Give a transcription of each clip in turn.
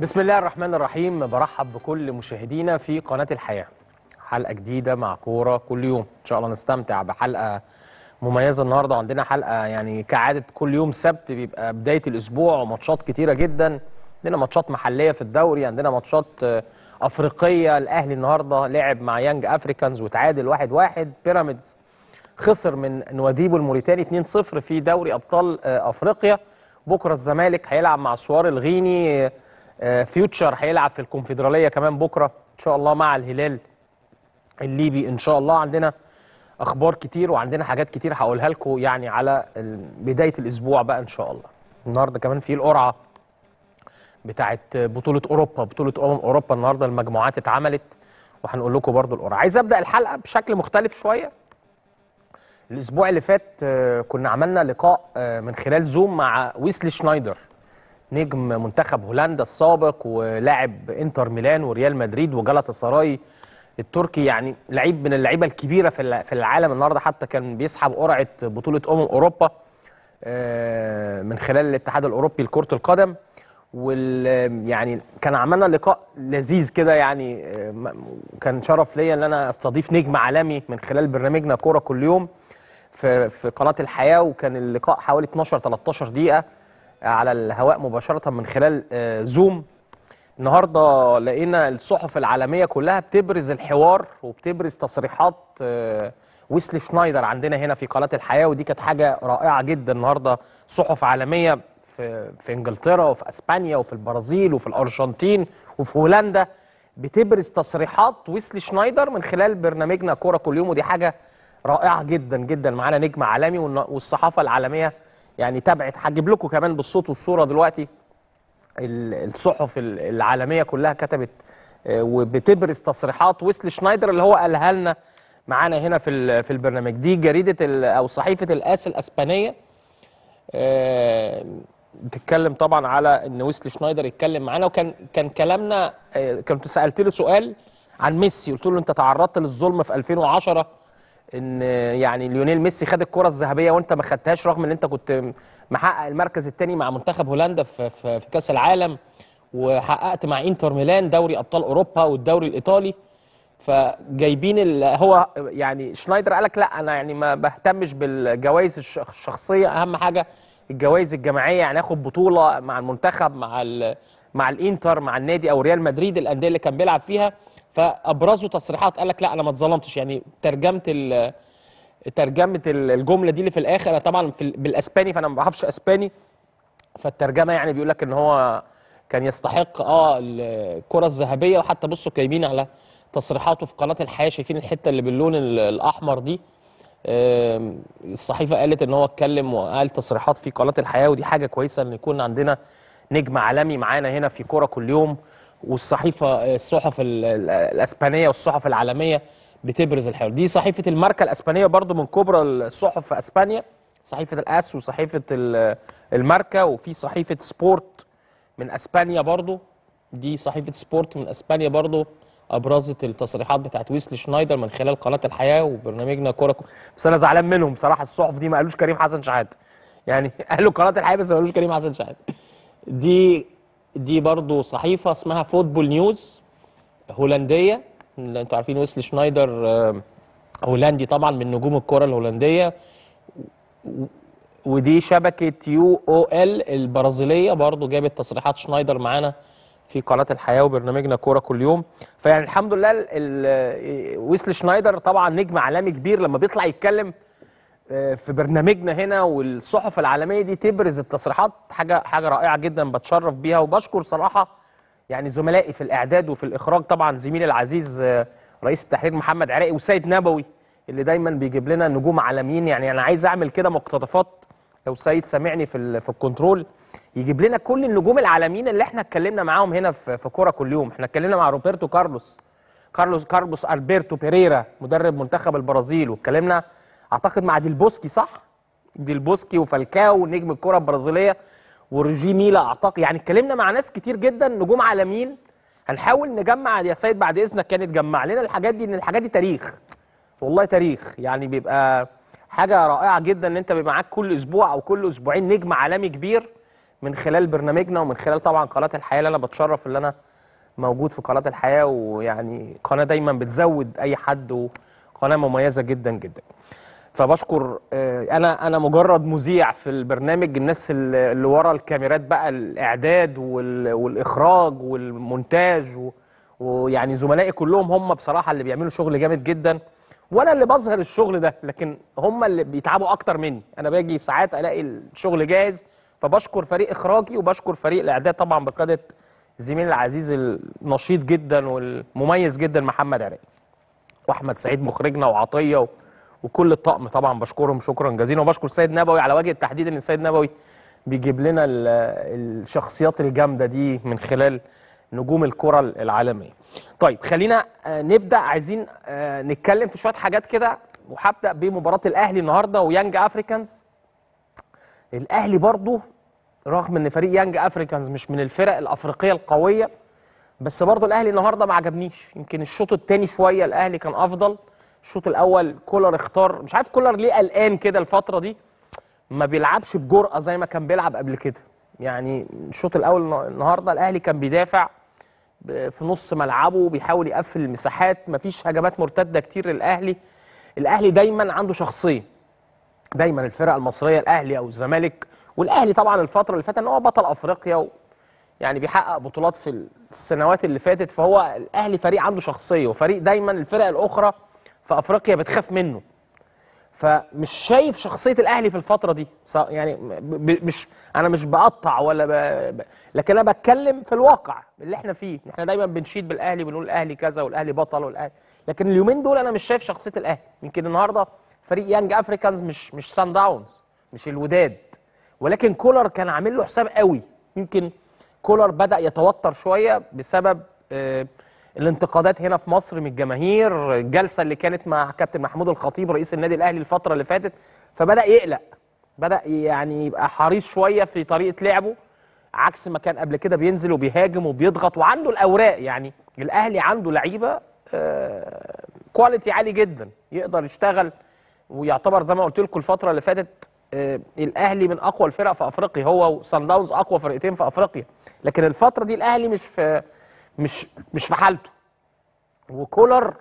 بسم الله الرحمن الرحيم برحب بكل مشاهدينا في قناة الحياة حلقة جديدة مع كورة كل يوم إن شاء الله نستمتع بحلقة مميزة النهاردة عندنا حلقة يعني كعادة كل يوم سبت بيبقى بداية الأسبوع وماتشات كتيرة جدا عندنا ماتشات محلية في الدوري عندنا ماتشات آه، أفريقية الأهلي النهاردة لعب مع يانج أفريكانز وتعادل واحد واحد بيراميدز خسر من نواديبو الموريتاني 2-0 في دوري ابطال آه، افريقيا بكره الزمالك هيلعب مع سوار الغيني آه، فيوتشر هيلعب في الكونفدراليه كمان بكره ان شاء الله مع الهلال الليبي ان شاء الله عندنا اخبار كتير وعندنا حاجات كتير هقولها لكم يعني على ال- بدايه الاسبوع بقى ان شاء الله النهارده كمان في القرعه بتاعت بطوله اوروبا بطوله امم اوروبا النهارده المجموعات اتعملت وهنقول لكم برضو القرعه عايز ابدا الحلقه بشكل مختلف شويه الاسبوع اللي فات آه، كنا عملنا لقاء آه، من خلال زوم مع ويسلي شنايدر نجم منتخب هولندا السابق ولاعب انتر ميلان وريال مدريد وجالاتا سراي التركي يعني لعيب من اللعيبه الكبيره في الع- في العالم النهارده حتى كان بيسحب قرعه بطوله امم اوروبا آه، من خلال الاتحاد الاوروبي لكره القدم وال يعني كان عملنا لقاء لذيذ كده يعني آه، م- كان شرف ليا ان انا استضيف نجم عالمي من خلال برنامجنا كوره كل يوم في في قناه الحياه وكان اللقاء حوالي 12 13 دقيقه على الهواء مباشره من خلال آه، زوم النهارده لقينا الصحف العالميه كلها بتبرز الحوار وبتبرز تصريحات آه، ويسلي شنايدر عندنا هنا في قناه الحياه ودي كانت حاجه رائعه جدا النهارده صحف عالميه في في انجلترا وفي اسبانيا وفي البرازيل وفي الارجنتين وفي هولندا بتبرز تصريحات ويسلي شنايدر من خلال برنامجنا كوره كل يوم ودي حاجه رائعه جدا جدا معانا نجم عالمي والن- والصحافه العالميه يعني تابعت هجيب لكم كمان بالصوت والصوره دلوقتي ال- الصحف ال- العالميه كلها كتبت آه، وبتبرز تصريحات ويسلي شنايدر اللي هو قالها لنا معانا هنا في ال- في البرنامج دي جريده ال- او صحيفه الاس الاسبانيه آه، بتتكلم طبعا على ان ويسلي شنايدر يتكلم معانا وكان كان كلامنا آه، كنت سالت له سؤال عن ميسي قلت له انت تعرضت للظلم في 2010 ان يعني ليونيل ميسي خد الكره الذهبيه وانت ما خدتهاش رغم ان انت كنت محقق المركز الثاني مع منتخب هولندا في, في, في كاس العالم وحققت مع انتر ميلان دوري ابطال اوروبا والدوري الايطالي فجايبين ال- هو يعني شنايدر قالك لا انا يعني ما بهتمش بالجوائز الش- الشخصيه اهم حاجه الجوائز الجماعيه يعني اخد بطوله مع المنتخب مع ال مع الانتر مع النادي او ريال مدريد الانديه اللي كان بيلعب فيها فابرزوا تصريحات قالك لا انا ما اتظلمتش يعني ترجمه ال- ترجمه ال- الجمله دي اللي في الاخر انا طبعا في ال- بالاسباني فانا ما بعرفش اسباني فالترجمه يعني بيقول لك ان هو كان يستحق اه الكره الذهبيه وحتى بصوا كايبين على تصريحاته في قناه الحياه شايفين الحته اللي باللون ال- الاحمر دي آم، الصحيفه قالت ان هو اتكلم وقال تصريحات في قناه الحياه ودي حاجه كويسه ان يكون عندنا نجم عالمي معانا هنا في كوره كل يوم والصحيفه الصحف ال- ال- الاسبانيه والصحف العالميه بتبرز الحوار دي صحيفه الماركه الاسبانيه برضو من كبرى الصحف في اسبانيا صحيفه الاس وصحيفه ال- الماركه وفي صحيفه سبورت من اسبانيا برضو دي صحيفه سبورت من اسبانيا برضو ابرزت التصريحات بتاعت ويسلي شنايدر من خلال قناه الحياه وبرنامجنا كوره بس انا زعلان منهم بصراحه الصحف دي ما قالوش كريم حسن شحاته يعني قالوا قناه الحياه بس ما قالوش كريم حسن شحاته دي دي برضو صحيفه اسمها فوتبول نيوز هولنديه اللي انتوا عارفين ويسلي شنايدر آه، هولندي طبعا من نجوم الكره الهولنديه ودي شبكه يو او ال البرازيليه برضو جابت تصريحات شنايدر معانا في قناه الحياه وبرنامجنا كوره كل يوم فيعني الحمد لله ال- ال- ويسلي شنايدر طبعا نجم عالمي كبير لما بيطلع يتكلم آه، في برنامجنا هنا والصحف العالميه دي تبرز التصريحات حاجه حاجه رائعه جدا بتشرف بيها وبشكر صراحه يعني زملائي في الاعداد وفي الاخراج طبعا زميلي العزيز آه، رئيس التحرير محمد عراقي وسيد نبوي اللي دايما بيجيب لنا نجوم عالميين يعني انا عايز اعمل كده مقتطفات لو سيد سامعني في ال- في الكنترول يجيب لنا كل النجوم العالميين اللي احنا اتكلمنا معاهم هنا في في كوره كل يوم احنا اتكلمنا مع روبرتو كارلوس كارلوس كارلوس البرتو بيريرا مدرب منتخب البرازيل واتكلمنا اعتقد مع ديل بوسكي صح ديل بوسكي وفالكاو نجم الكره البرازيليه ورجي ميلا اعتقد يعني اتكلمنا مع ناس كتير جدا نجوم عالميين هنحاول نجمع يا سيد بعد اذنك كانت تجمع لنا الحاجات دي ان الحاجات دي تاريخ والله تاريخ يعني بيبقى حاجه رائعه جدا ان انت بيبقى معاك كل اسبوع او كل اسبوعين نجم عالمي كبير من خلال برنامجنا ومن خلال طبعا قناه الحياه اللي انا بتشرف اللي انا موجود في قناه الحياه ويعني قناه دايما بتزود اي حد وقناه مميزه جدا جدا فبشكر آه، انا انا مجرد مذيع في البرنامج الناس اللي اللي ورا الكاميرات بقى الاعداد وال- والاخراج والمونتاج و- ويعني زملائي كلهم هم بصراحه اللي بيعملوا شغل جامد جدا وانا اللي بظهر الشغل ده لكن هم اللي بيتعبوا اكتر مني انا باجي ساعات الاقي الشغل جاهز فبشكر فريق اخراجي وبشكر فريق الاعداد طبعا بقياده زميلي العزيز النشيط جدا والمميز جدا محمد عراقي واحمد سعيد مخرجنا وعطيه و... وكل الطقم طبعا بشكرهم شكرا جزيلا وبشكر سيد نبوي على وجه التحديد ان السيد نبوي بيجيب لنا ال- الشخصيات الجامده دي من خلال نجوم الكره العالميه. طيب خلينا آه، نبدا عايزين آه، نتكلم في شويه حاجات كده وهبدا بمباراه الاهلي النهارده ويانج افريكانز. الاهلي برضو رغم ان فريق يانج افريكانز مش من الفرق الافريقيه القويه بس برضو الاهلي النهارده ما عجبنيش يمكن الشوط الثاني شويه الاهلي كان افضل الشوط الاول كولر اختار مش عارف كولر ليه قلقان كده الفتره دي ما بيلعبش بجرأه زي ما كان بيلعب قبل كده يعني الشوط الاول النا- النهارده الاهلي كان بيدافع ب- في نص ملعبه بيحاول يقفل المساحات مفيش هجمات مرتده كتير للاهلي الاهلي دايما عنده شخصيه دايما الفرق المصريه الاهلي او الزمالك والاهلي طبعا الفتره اللي فاتت ان هو بطل افريقيا و يعني بيحقق بطولات في السنوات اللي فاتت فهو الاهلي فريق عنده شخصيه وفريق دايما الفرق الاخرى في افريقيا بتخاف منه فمش شايف شخصيه الاهلي في الفتره دي ص- يعني ب- ب- مش انا مش بقطع ولا ب... ب... لكن انا بتكلم في الواقع اللي احنا فيه احنا دايما بنشيد بالاهلي بنقول الاهلي كذا والاهلي بطل والاهلي لكن اليومين دول انا مش شايف شخصيه الاهلي يمكن النهارده فريق يانج افريكانز مش مش سان داونز مش الوداد ولكن كولر كان عامل له حساب قوي يمكن كولر بدا يتوتر شويه بسبب آه، الانتقادات هنا في مصر من الجماهير الجلسه اللي كانت مع كابتن محمود الخطيب رئيس النادي الاهلي الفتره اللي فاتت فبدا يقلق بدا يعني يبقى حريص شويه في طريقه لعبه عكس ما كان قبل كده بينزل وبيهاجم وبيضغط وعنده الاوراق يعني الاهلي عنده لعيبه آه، كواليتي عالي جدا يقدر يشتغل ويعتبر زي ما قلت لكم الفتره اللي فاتت آه، الاهلي من اقوى الفرق في افريقيا هو وصن داونز اقوى فرقتين في افريقيا لكن الفتره دي الاهلي مش في مش مش في حالته وكولر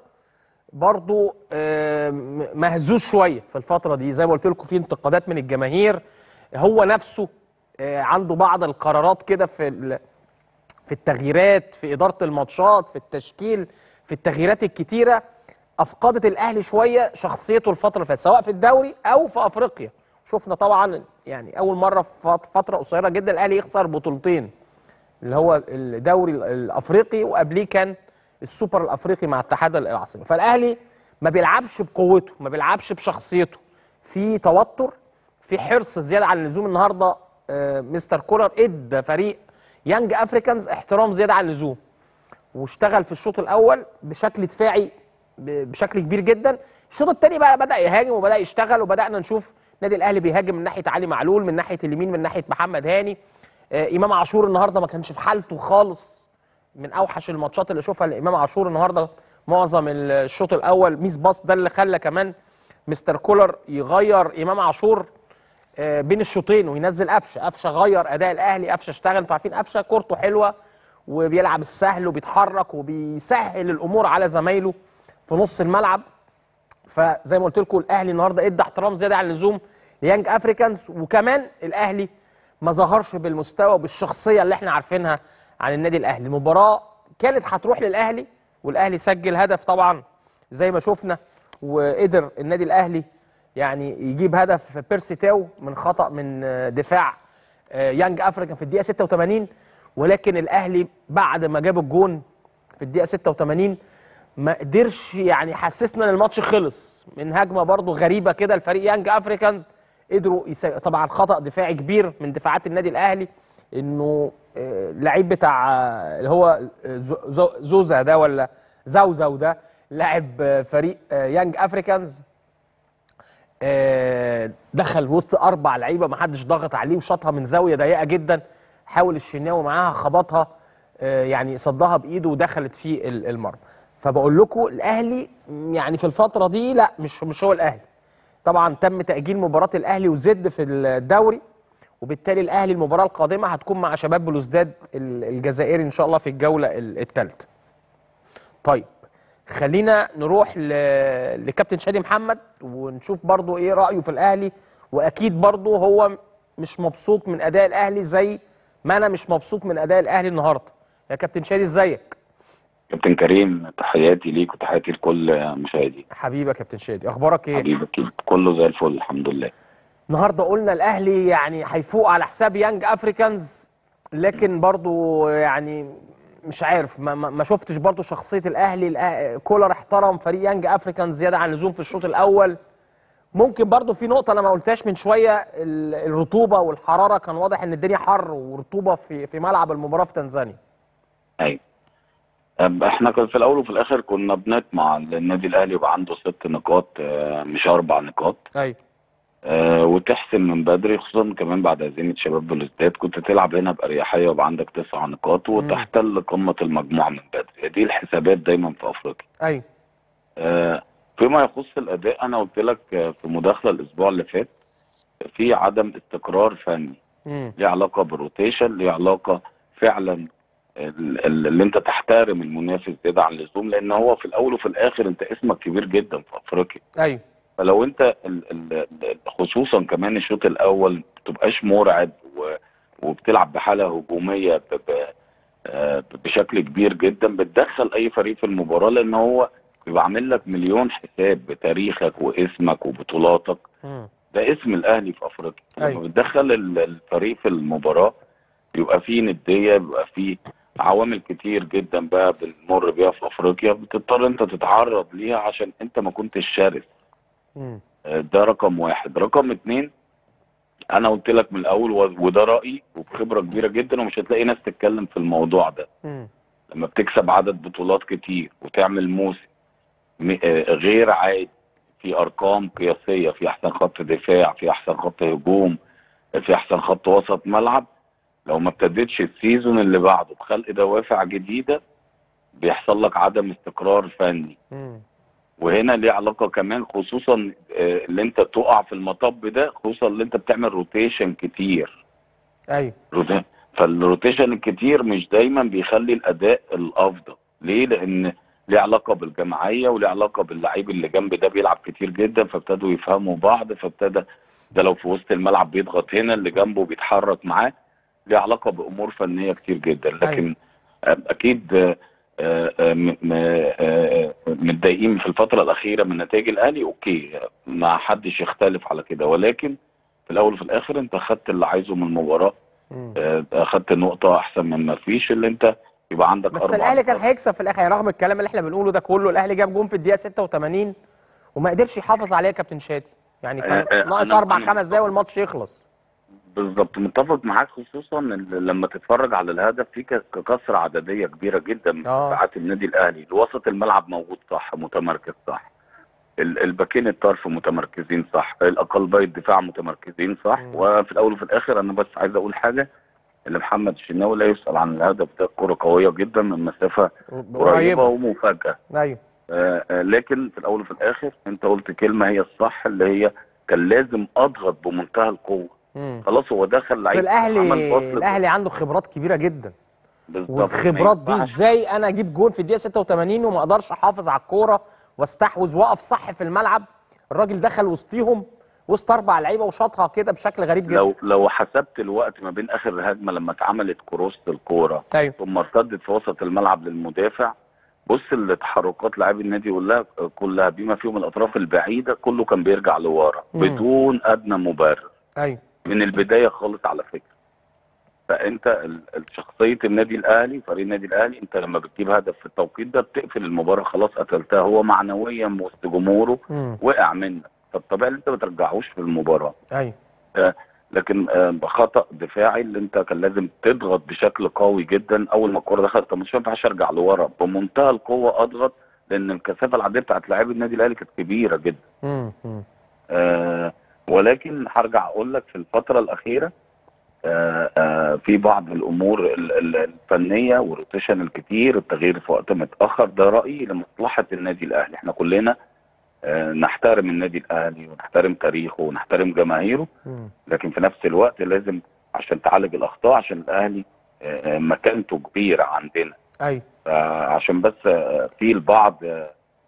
برضو آه، م- مهزوز شويه في الفتره دي زي ما قلت لكم في انتقادات من الجماهير هو نفسه آه، عنده بعض القرارات كده في ال- في التغييرات في اداره الماتشات في التشكيل في التغييرات الكتيره افقدت الاهلي شويه شخصيته الفتره اللي فاتت سواء في الدوري او في افريقيا شفنا طبعا يعني اول مره في فت- فتره قصيره جدا الاهلي يخسر بطولتين اللي هو الدوري الافريقي وقبليه كان السوبر الافريقي مع اتحاد العاصمه فالاهلي ما بيلعبش بقوته ما بيلعبش بشخصيته في توتر في حرص زياده عن اللزوم النهارده آه، مستر كولر ادى فريق يانج افريكانز احترام زياده عن اللزوم واشتغل في الشوط الاول بشكل دفاعي ب- بشكل كبير جدا الشوط الثاني بقى بدا يهاجم وبدا يشتغل وبدانا نشوف النادي الاهلي بيهاجم من ناحيه علي معلول من ناحيه اليمين من ناحيه محمد هاني آه، امام عاشور النهارده ما كانش في حالته خالص من اوحش الماتشات اللي شوفها لامام عاشور النهارده معظم الشوط الاول ميس باص ده اللي خلى كمان مستر كولر يغير امام عاشور آه، بين الشوطين وينزل قفشه قفشه غير اداء الاهلي قفشه اشتغل انتوا عارفين قفشه كورته حلوه وبيلعب السهل وبيتحرك وبيسهل الامور على زمايله في نص الملعب فزي ما قلت لكم الاهلي النهارده ادى احترام زياده عن اللزوم ليانج افريكانز وكمان الاهلي ما ظهرش بالمستوى وبالشخصيه اللي احنا عارفينها عن النادي الاهلي المباراه كانت هتروح للاهلي والاهلي سجل هدف طبعا زي ما شفنا وقدر النادي الاهلي يعني يجيب هدف بيرسي تاو من خطا من آه، دفاع آه، يانج افريكان في الدقيقه 86 ولكن الاهلي بعد ما جاب الجون في الدقيقه 86 ما قدرش يعني حسسنا ان الماتش خلص من هجمه برضو غريبه كده الفريق يانج افريكانز قدروا يسا... طبعا خطا دفاعي كبير من دفاعات النادي الاهلي انه آه، لعيب بتاع آه، اللي هو آه، زو- زو- زوزا ده ولا زوزو ده لاعب آه، فريق آه، يانج افريكانز آه، دخل وسط اربع لعيبه ما حدش ضغط عليه وشاطها من زاويه ضيقه جدا حاول الشناوي معاها خبطها آه، يعني صدها بايده ودخلت في ال- المرمى فبقول لكم الاهلي يعني في الفتره دي لا مش مش هو الاهلي طبعا تم تاجيل مباراه الاهلي وزد في الدوري وبالتالي الاهلي المباراه القادمه هتكون مع شباب بلوزداد ال- الجزائري ان شاء الله في الجوله الثالثه طيب خلينا نروح ل- لكابتن شادي محمد ونشوف برضو ايه رايه في الاهلي واكيد برضو هو مش مبسوط من اداء الاهلي زي ما انا مش مبسوط من اداء الاهلي النهارده يا كابتن شادي ازيك كابتن كريم تحياتي ليك وتحياتي لكل مشاهدي حبيبي يا كابتن شادي اخبارك ايه حبيبي اكيد كله زي الفل الحمد لله النهارده قلنا الاهلي يعني هيفوق على حساب يانج افريكانز لكن برضو يعني مش عارف ما, ما ما شفتش برضو شخصيه الاهلي الأه- كولر احترم فريق يانج افريكانز زياده عن اللزوم في الشوط الاول ممكن برضو في نقطه انا ما قلتهاش من شويه ال- الرطوبه والحراره كان واضح ان الدنيا حر ورطوبه في في ملعب المباراه في تنزانيا ايوه أم، احنا كان في الاول وفي الاخر كنا بنطمع النادي الاهلي يبقى عنده ست نقاط آه، مش اربع نقاط ايوه آه، وتحسم من بدري خصوصا كمان بعد هزيمه شباب بلوزداد كنت تلعب هنا باريحيه ويبقى عندك تسع نقاط وتحتل قمه المجموعه من بدري دي الحسابات دايما في افريقيا ايوه آه، فيما يخص الاداء انا قلت لك آه، في مداخله الاسبوع اللي فات في عدم استقرار فني امم ليه علاقه بالروتيشن ليه علاقه فعلا ال- ال- اللي انت تحترم المنافس زياده عن اللزوم لان هو في الاول وفي الاخر انت اسمك كبير جدا في افريقيا ايوه فلو انت ال ال ال- خصوصا كمان الشوط الاول ما بتبقاش مرعب و- وبتلعب بحاله هجوميه ب- ب- آه، بشكل كبير جدا بتدخل اي فريق في المباراه لان هو بيبقى عامل لك مليون حساب بتاريخك واسمك وبطولاتك امم ده اسم الاهلي في افريقيا أيوة. لما بتدخل ال- الفريق في المباراه بيبقى فيه نديه بيبقى فيه عوامل كتير جدا بقى بنمر بيها في افريقيا بتضطر انت تتعرض ليها عشان انت ما كنتش شرس امم آه، ده رقم واحد رقم اتنين انا قلت لك من الاول و- وده رايي وبخبره كبيره جدا ومش هتلاقي ناس تتكلم في الموضوع ده امم لما بتكسب عدد بطولات كتير وتعمل موسم م- آه، غير عادي في ارقام قياسيه في احسن خط دفاع في احسن خط هجوم في احسن خط وسط ملعب لو ما ابتديتش السيزون اللي بعده بخلق دوافع جديده بيحصل لك عدم استقرار فني امم وهنا ليه علاقه كمان خصوصا آه، اللي انت تقع في المطب ده خصوصا اللي انت بتعمل روتيشن كتير ايوه روتا- فالروتيشن الكتير مش دايما بيخلي الاداء الافضل ليه لان ليه علاقه بالجماعيه وليه علاقه باللعيب اللي جنب ده بيلعب كتير جدا فابتدوا يفهموا بعض فابتدى ده لو في وسط الملعب بيضغط هنا اللي جنبه بيتحرك معاه ليه علاقه بامور فنيه كتير جدا لكن آه، اكيد آه، آه، آه، م- م- آه، آه، متضايقين في الفتره الاخيره من نتائج الاهلي اوكي آه، ما حدش يختلف على كده ولكن في الاول وفي الاخر انت خدت اللي عايزه من المباراه مم. آه، اخدت نقطه احسن من ما فيش اللي انت يبقى عندك بس أربع الاهلي كان نقاط. هيكسب في الاخر يعني رغم الكلام اللي احنا بنقوله ده كله الاهلي جاب جون في الدقيقه 86 وما قدرش يحافظ عليه يا كابتن شادي يعني كان آه، آه، ناقص أنا- اربع أنا خمس دقايق والماتش يخلص بالظبط متفق معاك خصوصا إن لما تتفرج على الهدف في ك- كسره عدديه كبيره جدا من آه. دفاعات النادي الاهلي وسط الملعب موجود صح متمركز صح ال- الباكين الطرف متمركزين صح الاقلبي الدفاع متمركزين صح مم. وفي الاول وفي الاخر انا بس عايز اقول حاجه ان محمد الشناوي لا يسال عن الهدف ده كره قويه جدا من مسافه قريبه قريبه ومفاجاه ايوه آه، آه، لكن في الاول وفي الاخر انت قلت كلمه هي الصح اللي هي كان لازم اضغط بمنتهى القوه مم. خلاص هو دخل بس لعيب الاهلي عمل فصل الاهلي عنده خبرات كبيره جدا بالظبط والخبرات ما دي ينفعش. ازاي انا اجيب جون في الدقيقه 86 وما اقدرش احافظ على الكوره واستحوذ واقف صح في الملعب الراجل دخل وسطيهم وسط اربع لعيبه وشاطها كده بشكل غريب جدا لو لو حسبت الوقت ما بين اخر هجمه لما اتعملت كروس الكوره ايوه ثم ارتدت في وسط الملعب للمدافع بص التحركات لاعبي النادي كلها كلها بما فيهم الاطراف البعيده كله كان بيرجع لورا مم. بدون ادنى مبرر ايوه من البدايه خالص على فكره فانت ال- ال- شخصيه النادي الاهلي فريق النادي الاهلي انت لما بتجيب هدف في التوقيت ده بتقفل المباراه خلاص قتلتها هو معنويا وسط جمهوره مم. وقع منك فالطبيعي ان انت ما ترجعوش في المباراه ايوه لكن آه، خطا دفاعي اللي انت كان لازم تضغط بشكل قوي جدا اول ما الكوره دخلت طب مش ينفعش ارجع لورا بمنتهى القوه اضغط لان الكثافه العاديه بتاعت لاعبي النادي الاهلي كانت كبيره جدا مم. مم. آه ولكن هرجع اقول لك في الفتره الاخيره آه آه في بعض الامور ال- ال- الفنيه والروتيشن الكتير التغيير في وقت متاخر ده رايي لمصلحه النادي الاهلي احنا كلنا آه، نحترم النادي الاهلي ونحترم تاريخه ونحترم جماهيره مم. لكن في نفس الوقت لازم عشان تعالج الاخطاء عشان الاهلي آه، آه، مكانته كبيره عندنا ايوه عشان بس آه، في البعض آه،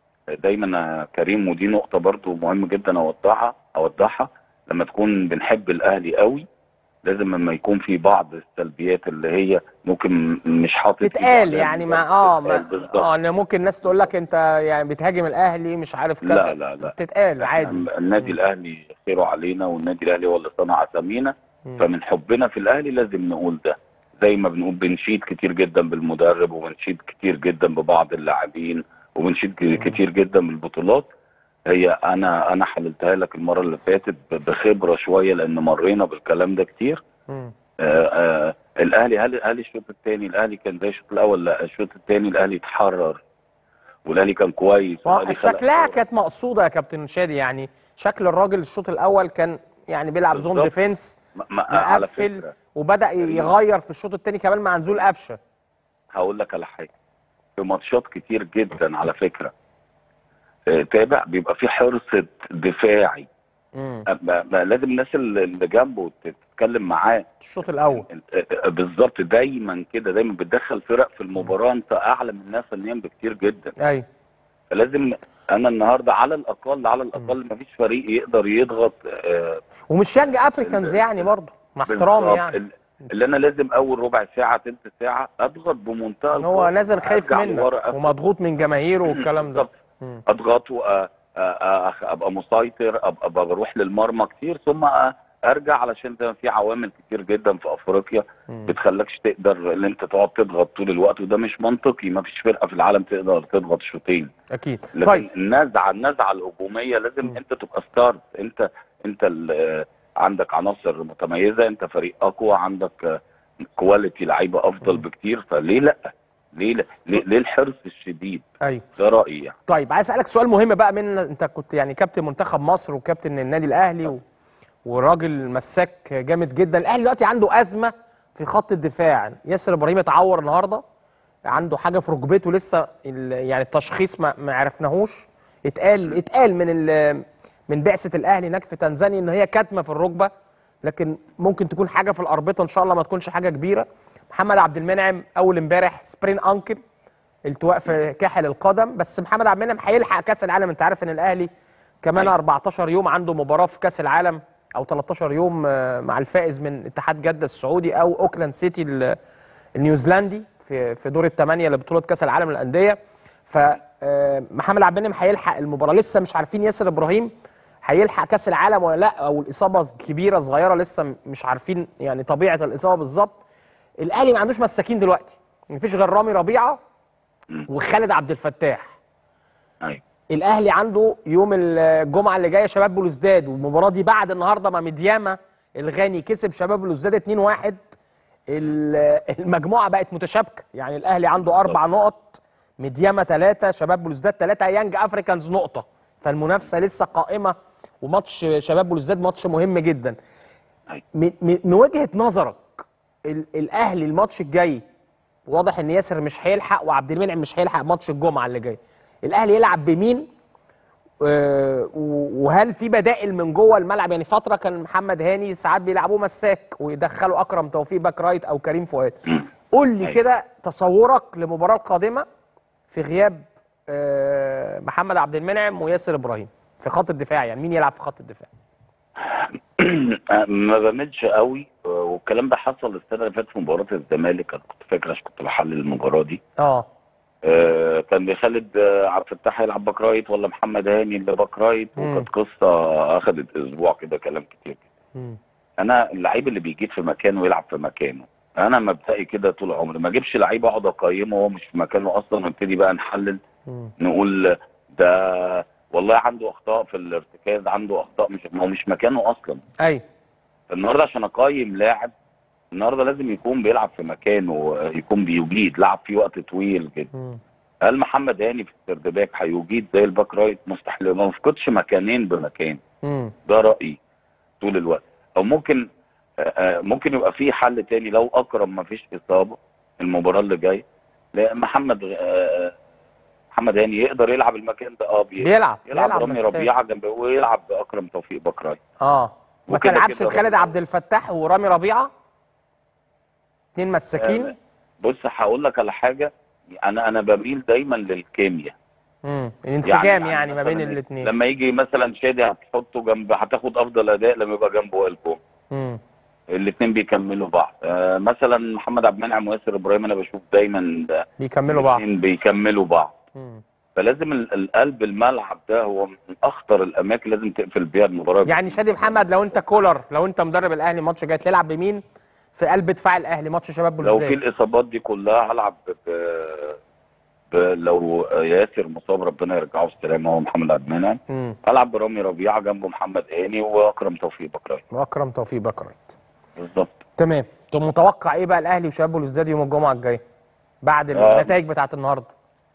دايما آه، كريم ودي نقطه برضو مهم جدا اوضحها اوضحها لما تكون بنحب الاهلي قوي لازم لما يكون في بعض السلبيات اللي هي ممكن مش حاطط إيده تتقال عليها يعني بالظبط، مع اه تتقال مع بالظبط. اه ان ممكن الناس تقول لك انت يعني بتهاجم الاهلي مش عارف كذا لا لا لا تتقال عادي إحنا النادي الاهلي خيره علينا والنادي الاهلي هو اللي صنع اسامينا مم. فمن حبنا في الاهلي لازم نقول ده زي ما بنقول بنشيد كتير جدا بالمدرب وبنشيد كتير جدا ببعض اللاعبين وبنشيد ك- كتير جدا بالبطولات هي انا انا حللتها لك المره اللي فاتت ب- بخبره شويه لان مرينا بالكلام ده كتير مم. آه آه الاهلي هل هل الشوط الثاني الاهلي كان زي الشوط الاول لا الشوط الثاني الاهلي اتحرر والاهلي كان كويس والأهلي خلق شكلها فرص. كانت مقصوده يا كابتن شادي يعني شكل الراجل الشوط الاول كان يعني بيلعب زون بالظبط. ديفنس ما- ما- على مقفل فكره وبدا يغير في الشوط الثاني كمان مع نزول قفشه هقول لك على حاجه في ماتشات كتير جدا على فكره آه، تابع بيبقى في حرص دفاعي مم. أما- ما لازم الناس اللي اللي جنبه تتكلم معاه الشوط الاول آه، آه، بالظبط دايما كده دايما بتدخل فرق في المباراه انت اعلى من الناس فنيا بكتير جدا ايوه فلازم انا النهارده على الاقل على الاقل ما فيش فريق يقدر يضغط آه، ومش يانج افريكانز يعني برضه مع احترامي بالظبط. يعني ال- اللي انا لازم اول ربع ساعه تلت ساعه اضغط بمنتهى ان هو القوة، نازل خايف أرجع لورا، منك أفتح. ومضغوط من جماهيره والكلام ده بالظبط. مم. اضغط وأ- أ- أ- ابقى مسيطر ابقى ابقى بروح للمرمى كتير ثم أ- ارجع علشان ده في عوامل كتير جدا في افريقيا مم. بتخلكش تقدر ان انت تقعد تضغط طول الوقت وده مش منطقي ما فيش فرقه في العالم تقدر تضغط شوطين اكيد لكن طيب النزعه النزعه الهجوميه لازم مم. انت تبقى ستارت انت انت ال- عندك عناصر متميزه انت فريق اقوى عندك كواليتي لعيبه افضل مم. بكتير فليه لا ليه لا ليه, ليه الحرص الشديد ايوه ده رايي يعني طيب عايز اسالك سؤال مهم بقى من انت كنت يعني كابتن منتخب مصر وكابتن النادي الاهلي و... وراجل مساك جامد جدا الاهلي دلوقتي عنده ازمه في خط الدفاع ياسر ابراهيم اتعور النهارده عنده حاجه في ركبته لسه ال... يعني التشخيص ما, ما عرفناهوش اتقال اتقال من ال... من بعثه الاهلي هناك في تنزانيا ان هي كتمه في الركبه لكن ممكن تكون حاجه في الاربطه ان شاء الله ما تكونش حاجه كبيره محمد عبد المنعم اول امبارح سبرين انكل التواء في كاحل القدم بس محمد عبد المنعم هيلحق كاس العالم انت عارف ان الاهلي كمان أيوة. 14 يوم عنده مباراه في كاس العالم او 13 يوم آه، مع الفائز من اتحاد جده السعودي او اوكلاند سيتي ال- النيوزيلندي في في دور الثمانيه لبطوله كاس العالم للانديه فمحمد عبد المنعم هيلحق المباراه لسه مش عارفين ياسر ابراهيم هيلحق كاس العالم ولا لا او الاصابه كبيره صغيره لسه م- مش عارفين يعني طبيعه الاصابه بالظبط الاهلي ما عندوش مساكين دلوقتي مفيش غير رامي ربيعه مم. وخالد عبد الفتاح ايوه الاهلي عنده يوم الجمعه اللي جايه شباب بلوزداد والمباراه دي بعد النهارده مع مدياما الغاني كسب شباب بلوزداد 2-1 ال- المجموعه بقت متشابكه يعني الاهلي عنده اربع نقط مدياما ثلاثه شباب بلوزداد ثلاثه يانج افريكانز نقطه فالمنافسه لسه قائمه وماتش شباب بلوزداد ماتش مهم جدا أيوة. من من- من وجهه نظرك ال- الاهلي الماتش الجاي واضح ان ياسر مش هيلحق وعبد المنعم مش هيلحق ماتش الجمعه اللي جاي الاهلي يلعب بمين آه، و- وهل في بدائل من جوه الملعب يعني فتره كان محمد هاني ساعات بيلعبوه مساك ويدخلوا اكرم توفيق باك رايت او كريم فؤاد مم. قول لي أيوة. كده تصورك للمباراه القادمه في غياب آه، محمد عبد المنعم وياسر ابراهيم في خط الدفاع يعني مين يلعب في خط الدفاع ما بعملش قوي والكلام ده حصل السنه اللي فاتت في مباراه الزمالك انا كنت فاكر عشان كنت بحلل المباراه دي اه آه، كان بخالد آه، عبد الفتاح يلعب باك رايت ولا محمد هاني اللي باك رايت مم. وكانت قصه اخذت اسبوع كده كلام كتير مم. انا اللعيب اللي بيجيب في مكانه ويلعب في مكانه انا مبدئي كده طول عمري ما اجيبش لعيب اقعد اقيمه وهو مش في مكانه اصلا ونبتدي بقى نحلل مم. نقول ده والله عنده اخطاء في الارتكاز عنده اخطاء مش ما هو مش مكانه اصلا ايوه النهارده عشان اقيم لاعب النهارده لازم يكون بيلعب في مكانه يكون بيجيد لعب فيه وقت طويل جدا مم. هل محمد هاني في السردباك هيجيد زي الباك رايت مستحيل ما نفقدش مكانين بمكان مم. ده رايي طول الوقت او ممكن آه، آه، ممكن يبقى في حل تاني لو اكرم ما فيش اصابه المباراه اللي جايه لا محمد آه، محمد هاني يقدر يلعب المكان ده اه بي- بيلعب يلعب بيلعب رامي بس- ربيعه جنب ويلعب باكرم توفيق بكراي اه ما وكده تلعبش كده بخالد رامي. عبد الفتاح ورامي ربيعه اتنين مساكين آه، بص هقول لك على حاجه انا انا بميل دايما للكيمياء امم الانسجام يعني, ما بين مثلاً الاثنين لما يجي مثلا شادي هتحطه جنب هتاخد افضل اداء لما يبقى جنبه وائل جمعه امم الاثنين بيكملوا بعض آه مثلا محمد عبد المنعم وياسر ابراهيم انا بشوف دايما ده بيكملوا بعض الاتنين بيكملوا بعض مم. فلازم ال- القلب الملعب ده هو من اخطر الاماكن لازم تقفل بيها المباراه يعني شادي محمد لو انت كولر لو انت مدرب الاهلي ماتش جاي تلعب بمين في قلب دفاع الاهلي ماتش شباب لو في بلوزداد الاصابات دي كلها هلعب ب... ب... لو ياسر مصاب ربنا يرجعه السلامه هو محمد عبد المنعم امم هلعب برامي ربيعه جنبه محمد هاني واكرم توفيق بكراي واكرم توفيق بكرت بالظبط تمام طب متوقع ايه بقى الاهلي وشباب بلوزداد يوم الجمعه الجايه بعد آه. النتائج بتاعت النهارده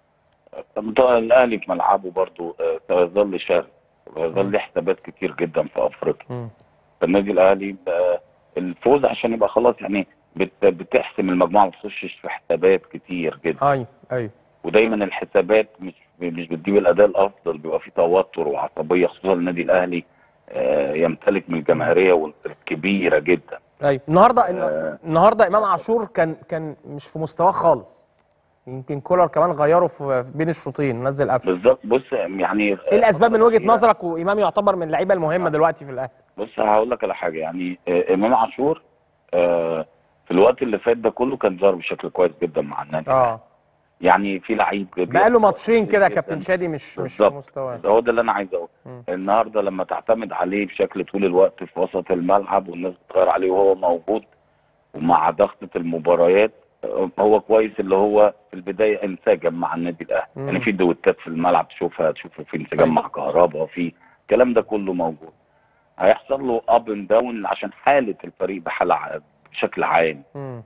طبعاً الاهلي في ملعبه برضه آه، سيظل شرس ويظل له حسابات كتير جدا في افريقيا مم. فالنادي الاهلي آه، الفوز عشان يبقى خلاص يعني بت... بتحسم المجموعه ما تخشش في حسابات كتير جدا ايوه ايوه ودايما الحسابات مش مش بتجيب الاداء الافضل بيبقى في توتر وعصبيه خصوصا النادي الاهلي آه، يمتلك من الجماهيريه الكبيره جدا ايوه النهارده آه. النهارده امام عاشور كان كان مش في مستواه خالص يمكن كولر كمان غيره في في بين الشوطين نزل قفشه بالظبط بص يعني ايه الاسباب من وجهه الأخيرة- نظرك وامام يعتبر من اللعيبه المهمه دلوقتي في الاهلي بص هقول لك على حاجه يعني آه، امام عاشور آه، في الوقت اللي فات ده كله كان ظهر بشكل كويس جدا مع النادي اه يعني في لعيب بقاله ماتشين كده يا جداً. كابتن شادي مش مش في بالظبط. مستواه هو ده اللي انا عايز اقوله مم. النهارده لما تعتمد عليه بشكل طول الوقت في وسط الملعب والناس بتغير عليه وهو موجود ومع ضغطة المباريات آه، هو كويس اللي هو في البدايه انسجم مع النادي الاهلي مم. يعني في دوتات في الملعب تشوفها تشوفه في انسجام أيوة. مع كهربا في الكلام ده كله موجود هيحصل له اب اند داون عشان حاله الفريق بحاله ع- بشكل عام مم.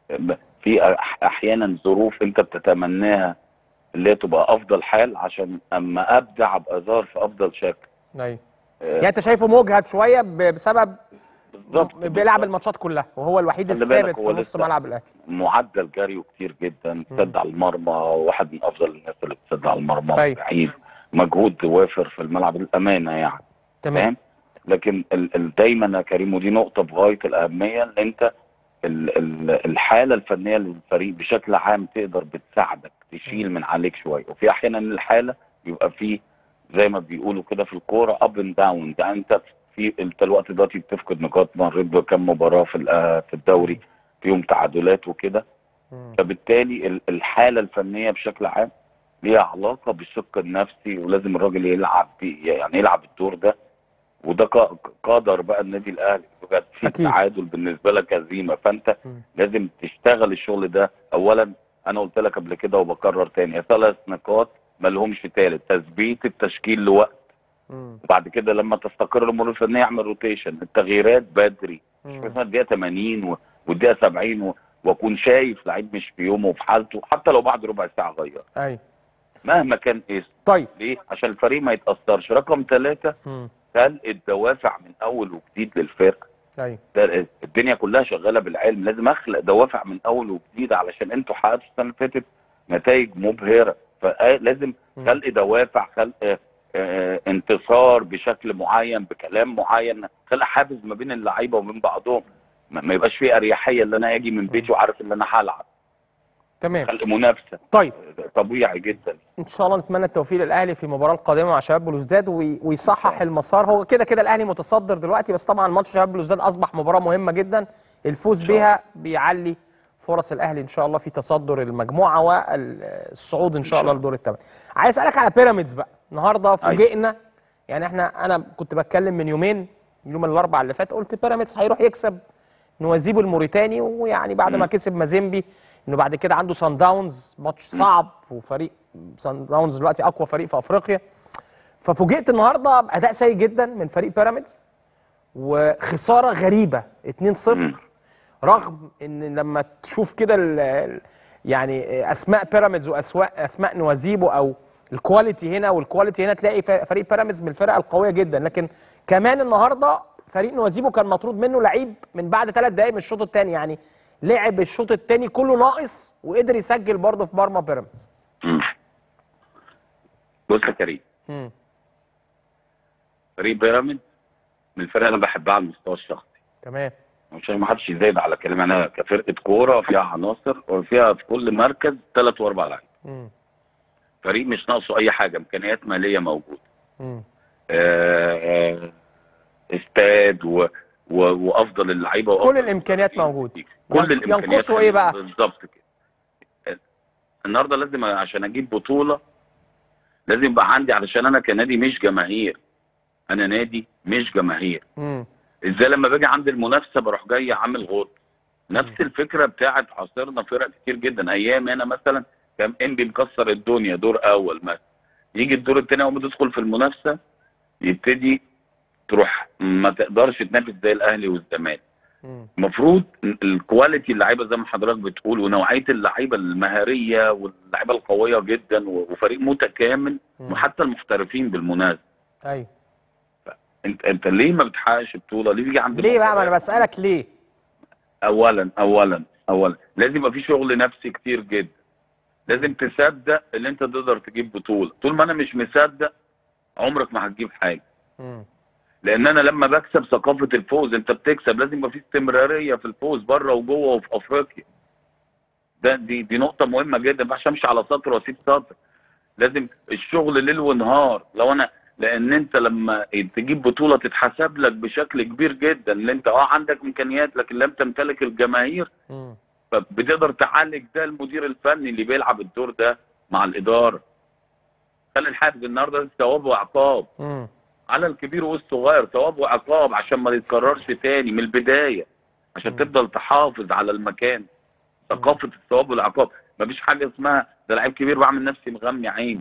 في أح- احيانا ظروف انت بتتمناها اللي هي تبقى افضل حال عشان اما ابدع ابقى ظاهر في افضل شكل ايوه آه، يعني انت شايفه مجهد شويه ب- بسبب بالظبط بيلعب بالظبط. الماتشات كلها وهو الوحيد خلي بالك الثابت هو في نص لسه- ملعب الاهلي معدل جريه كتير جدا سد على المرمى واحد من افضل الناس اللي بتسد على المرمى أيوة. بعيد مجهود وافر في الملعب الامانه يعني تمام فاهم لكن ال ال دايما يا كريم ودي نقطه بغايه الاهميه ان انت ال ال الحاله الفنيه للفريق بشكل عام تقدر بتساعدك تشيل من عليك شويه وفي احيانا الحاله بيبقى فيه زي ما بيقولوا كده في الكوره اب اند داون يعني انت في انت الوقت دلوقتي بتفقد نقاط مريت بكام مباراه في ال- آه، في الدوري فيهم تعادلات وكده مم. فبالتالي ال- الحاله الفنيه بشكل عام ليها علاقه بالشق النفسي ولازم الراجل يلعب بيه يعني يلعب الدور ده وده ق- قدر بقى النادي الاهلي بجد في أكيد. تعادل بالنسبه لك هزيمه فانت مم. لازم تشتغل الشغل ده اولا انا قلت لك قبل كده وبكرر تاني ثلاث نقاط ما لهمش تالت تثبيت التشكيل لوقت مم. وبعد كده لما تستقر الامور الفنيه اعمل روتيشن التغييرات بدري مم. مثلا الدقيقه 80 و- والدقيقه 70 و... واكون شايف لعيب مش في يومه وفي حالته حتى لو بعد ربع ساعه غير ايوه مهما كان اسم طيب ليه عشان الفريق ما يتاثرش رقم ثلاثة مم. خلق الدوافع من اول وجديد للفرقه ايوه ده الدنيا كلها شغاله بالعلم لازم اخلق دوافع من اول وجديد علشان انتوا حققتوا السنه اللي فاتت نتائج مبهره فلازم مم. خلق دوافع خلق آه، آه، انتصار بشكل معين بكلام معين خلق حافز ما بين اللعيبه وبين بعضهم ما ما يبقاش فيه اريحيه اللي انا اجي من بيتي وعارف ان انا هلعب تمام خلق منافسه طيب طبيعي جدا ان شاء الله نتمنى التوفيق للاهلي في المباراه القادمه مع شباب بلوزداد وي- ويصحح المسار هو كده كده الاهلي متصدر دلوقتي بس طبعا ماتش شباب بلوزداد اصبح مباراه مهمه جدا الفوز إن شاء بيها بيعلي فرص الاهلي ان شاء الله في تصدر المجموعه والصعود ان شاء الله لدور الثمانيه عايز اسالك على بيراميدز بقى النهارده فوجئنا يعني احنا انا كنت بتكلم من يومين يوم الاربعاء اللي فات قلت بيراميدز هيروح يكسب نوازيبو الموريتاني ويعني بعد ما مم. كسب مازيمبي انه بعد كده عنده سان داونز ماتش صعب وفريق سان داونز دلوقتي اقوى فريق في افريقيا ففوجئت النهارده باداء سيء جدا من فريق بيراميدز وخساره غريبه 2-0 مم. رغم ان لما تشوف كده ال- ال- يعني اسماء بيراميدز واسماء اسماء نوازيبو او الكواليتي هنا والكواليتي هنا تلاقي ف- فريق بيراميدز من الفرق القويه جدا لكن كمان النهارده فريق نوازيبو كان مطرود منه لعيب من بعد ثلاث دقائق من الشوط الثاني يعني لعب الشوط الثاني كله ناقص وقدر يسجل برضه في مرمى بيراميدز مم. بص يا كريم مم. فريق بيراميدز من الفرق اللي انا بحبها على المستوى الشخصي تمام عشان ما حدش يزايد على كلامي انا كفرقه كوره فيها عناصر وفيها في كل مركز ثلاث واربع لعيبه مم. فريق مش ناقصه اي حاجه امكانيات ماليه موجوده مم. آه، آه، استاد و... و... وافضل اللعيبه كل وأفضل الإمكانيات المدربين. موجودة. كل ين- الامكانيات ينقصه إيه بقى؟ بالظبط كده النهارده لازم عشان اجيب بطوله لازم يبقى عندي علشان انا كنادي مش جماهير انا نادي مش جماهير مم. ازاي لما باجي عند المنافسه بروح جاي عامل غط نفس الفكره بتاعت عاصرنا فرق كتير جدا ايام انا مثلا كان انبي مكسر الدنيا دور اول مثلا يجي الدور الثاني اول ما تدخل في المنافسه يبتدي تروح ما تقدرش تنافس زي الاهلي والزمالك مم. المفروض الكواليتي اللعيبه زي ما حضرتك بتقول ونوعيه اللعيبه المهاريه واللعيبه القويه جدا وفريق متكامل مم. وحتى المحترفين بالمناسبه ايوه انت انت ليه ما بتحققش بطوله ليه بيجي عند ليه بقى ما انا المباريات؟ بسالك ليه اولا اولا اولا لازم يبقى في شغل نفسي كتير جدا لازم تصدق ان انت تقدر تجيب بطوله طول ما انا مش مصدق عمرك ما هتجيب حاجه مم. لان انا لما بكسب ثقافه الفوز انت بتكسب لازم يبقى في استمراريه في الفوز بره وجوه وفي افريقيا ده دي دي نقطه مهمه جدا ما ينفعش امشي على سطر واسيب سطر لازم الشغل ليل ونهار لو انا لان انت لما تجيب بطوله تتحسب لك بشكل كبير جدا اللي انت اه عندك امكانيات لكن لم تمتلك الجماهير مم. فبتقدر تعالج ده المدير الفني اللي بيلعب الدور ده مع الاداره خلي الحافز النهارده ثواب وعقاب مم. على الكبير والصغير ثواب وعقاب عشان ما يتكررش تاني من البدايه عشان مم. تفضل تحافظ على المكان ثقافه الثواب والعقاب مفيش حاجه اسمها ده لعيب كبير بعمل نفسي مغمي عيني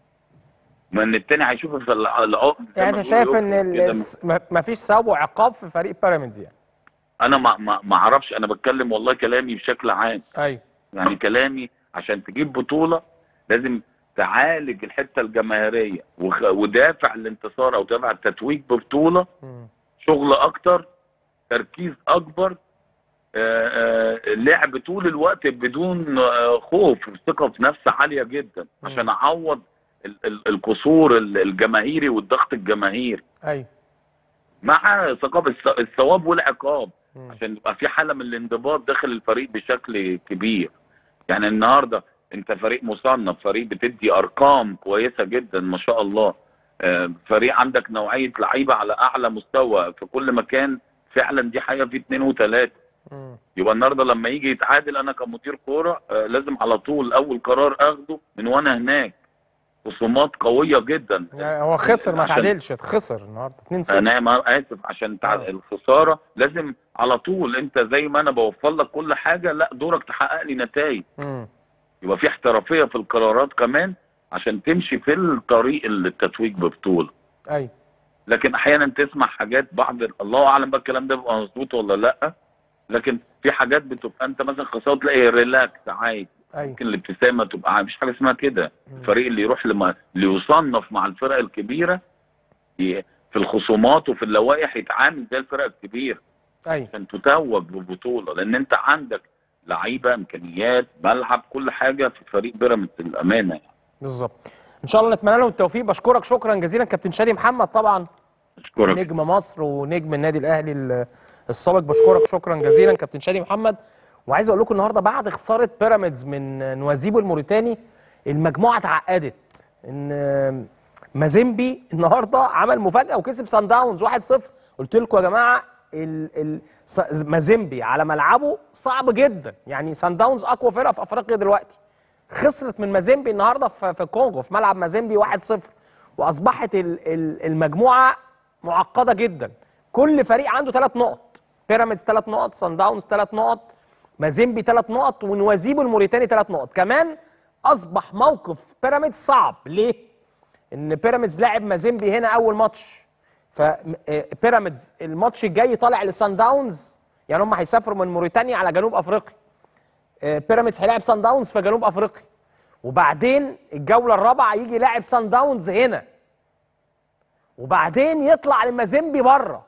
ما ان التاني هيشوف في الع- العقد زي يعني ما انت شايف بيقولوا ان كده. ما فيش ثواب وعقاب في فريق بيراميدز يعني انا ما ما ما اعرفش انا بتكلم والله كلامي بشكل عام ايوه يعني كلامي عشان تجيب بطولة لازم تعالج الحتة الجماهيرية وخ- ودافع الانتصار او دافع التتويج ببطولة مم. شغل اكتر تركيز اكبر آه، آه، لعب طول الوقت بدون آه، خوف ثقة في نفس عالية جدا مم. عشان اعوض ال- ال- القصور ال- الجماهيري والضغط الجماهيري ايوه مع ثقافة الث- الثواب والعقاب مم. عشان يبقى في حاله من الانضباط داخل الفريق بشكل كبير يعني النهارده انت فريق مصنف فريق بتدي ارقام كويسه جدا ما شاء الله آه، فريق عندك نوعيه لعيبه على اعلى مستوى في كل مكان فعلا دي حقيقه في اثنين وثلاثه مم. يبقى النهارده لما يجي يتعادل انا كمدير كوره آه، لازم على طول اول قرار اخده من وانا هناك خصومات قويه جدا يعني هو خسر ما عشان- تعادلش خسر النهارده 2-0 انا ما اسف عشان تع... آه. الخساره لازم على طول انت زي ما انا بوفر لك كل حاجه لا دورك تحقق لي نتائج مم. يبقى في احترافيه في القرارات كمان عشان تمشي في الطريق التتويج ببطوله ايوه لكن احيانا تسمع حاجات بعض الله اعلم بقى الكلام ده بيبقى مظبوط ولا لا لكن في حاجات بتبقى انت مثلا خساره تلاقي ريلاكس عادي ايوه ممكن الابتسامه تبقى مفيش حاجه اسمها كده مم. الفريق اللي يروح لما ليصنف مع الفرق الكبيره ي- في الخصومات وفي اللوائح يتعامل زي الفرق الكبيره ايوه عشان تتوج ببطوله لان انت عندك لعيبه امكانيات ملعب كل حاجه في فريق بيراميدز الامانه يعني بالظبط ان شاء الله نتمنى له التوفيق بشكرك شكرا جزيلا كابتن شادي محمد طبعا اشكرك نجم مصر ونجم النادي الاهلي ال- السابق بشكرك شكرا جزيلا كابتن شادي محمد وعايز اقول لكم النهارده بعد خساره بيراميدز من نوازيبو الموريتاني المجموعه اتعقدت ان مازيمبي النهارده عمل مفاجاه وكسب سان داونز 1-0 قلت لكم يا جماعه ال ال س- مازيمبي على ملعبه صعب جدا يعني سان داونز اقوى فرقه في افريقيا دلوقتي خسرت من مازيمبي النهارده في في الكونغو في ملعب مازيمبي 1-0 واصبحت ال- ال- المجموعه معقده جدا كل فريق عنده ثلاث نقط بيراميدز ثلاث نقط سان داونز ثلاث نقط مازيمبي ثلاث نقط ونوازيبو الموريتاني ثلاث نقط كمان اصبح موقف بيراميدز صعب ليه ان بيراميدز لاعب مازيمبي هنا اول ماتش فبيراميدز الماتش الجاي طالع لسان داونز يعني هم هيسافروا من موريتانيا على جنوب افريقيا آه، بيراميدز هيلاعب سان داونز في جنوب افريقيا وبعدين الجوله الرابعه يجي لاعب سان داونز هنا وبعدين يطلع لمازيمبي بره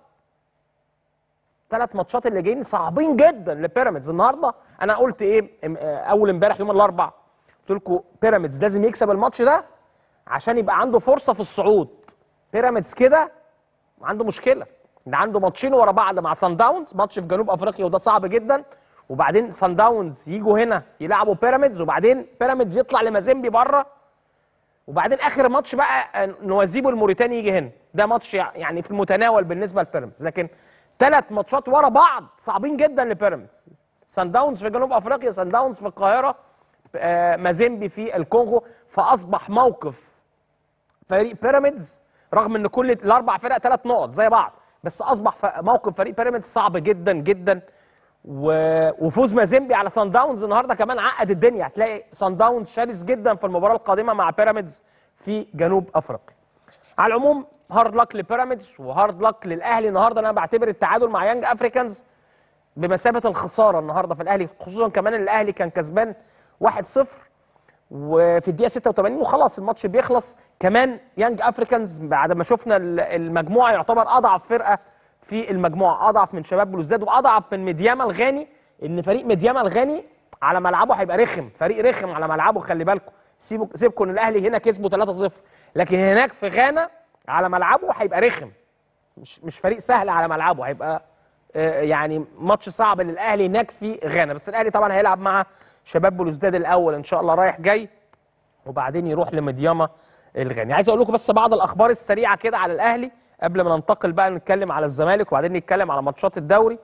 ثلاث ماتشات اللي جايين صعبين جدا لبيراميدز النهارده انا قلت ايه ام- آه، اول امبارح يوم الاربعاء قلت لكم بيراميدز لازم يكسب الماتش ده عشان يبقى عنده فرصه في الصعود بيراميدز كده عنده مشكله ان عنده ماتشين ورا بعض مع سان داونز ماتش في جنوب افريقيا وده صعب جدا وبعدين سان داونز يجوا هنا يلعبوا بيراميدز وبعدين بيراميدز يطلع لمازيمبي بره وبعدين اخر ماتش بقى نوازيبو الموريتاني يجي هنا ده ماتش يعني في المتناول بالنسبه لبيراميدز لكن ثلاث ماتشات ورا بعض صعبين جدا لبيراميدز سان داونز في جنوب افريقيا سان داونز في القاهره آه، مازيمبي في الكونغو فاصبح موقف فريق بيراميدز رغم ان كل الاربع فرق ثلاث نقط زي بعض بس اصبح ف- موقف فريق بيراميدز صعب جدا جدا و- وفوز مازيمبي على سان داونز النهارده كمان عقد الدنيا هتلاقي سان داونز شرس جدا في المباراه القادمه مع بيراميدز في جنوب افريقيا على العموم هارد لك لبيراميدز وهارد لك للاهلي النهارده انا بعتبر التعادل مع يانج افريكانز بمثابه الخساره النهارده في الاهلي خصوصا كمان ان الاهلي كان كسبان 1-0 وفي الدقيقه 86 وخلاص الماتش بيخلص كمان يانج افريكانز بعد ما شفنا ال- المجموعه يعتبر اضعف فرقه في المجموعه اضعف من شباب بلوزداد واضعف من مدياما الغاني ان فريق مدياما الغاني على ملعبه هيبقى رخم فريق رخم على ملعبه خلي بالكم سيبوا سيبكم ان الاهلي هنا كسبوا 3-0 لكن هناك في غانا على ملعبه هيبقى رخم مش مش فريق سهل على ملعبه هيبقى آه، يعني ماتش صعب للاهلي هناك في غانا بس الاهلي طبعا هيلعب مع شباب بلوزداد الاول ان شاء الله رايح جاي وبعدين يروح لمدياما الغاني عايز اقول لكم بس بعض الاخبار السريعه كده على الاهلي قبل ما ننتقل بقى نتكلم على الزمالك وبعدين نتكلم على ماتشات الدوري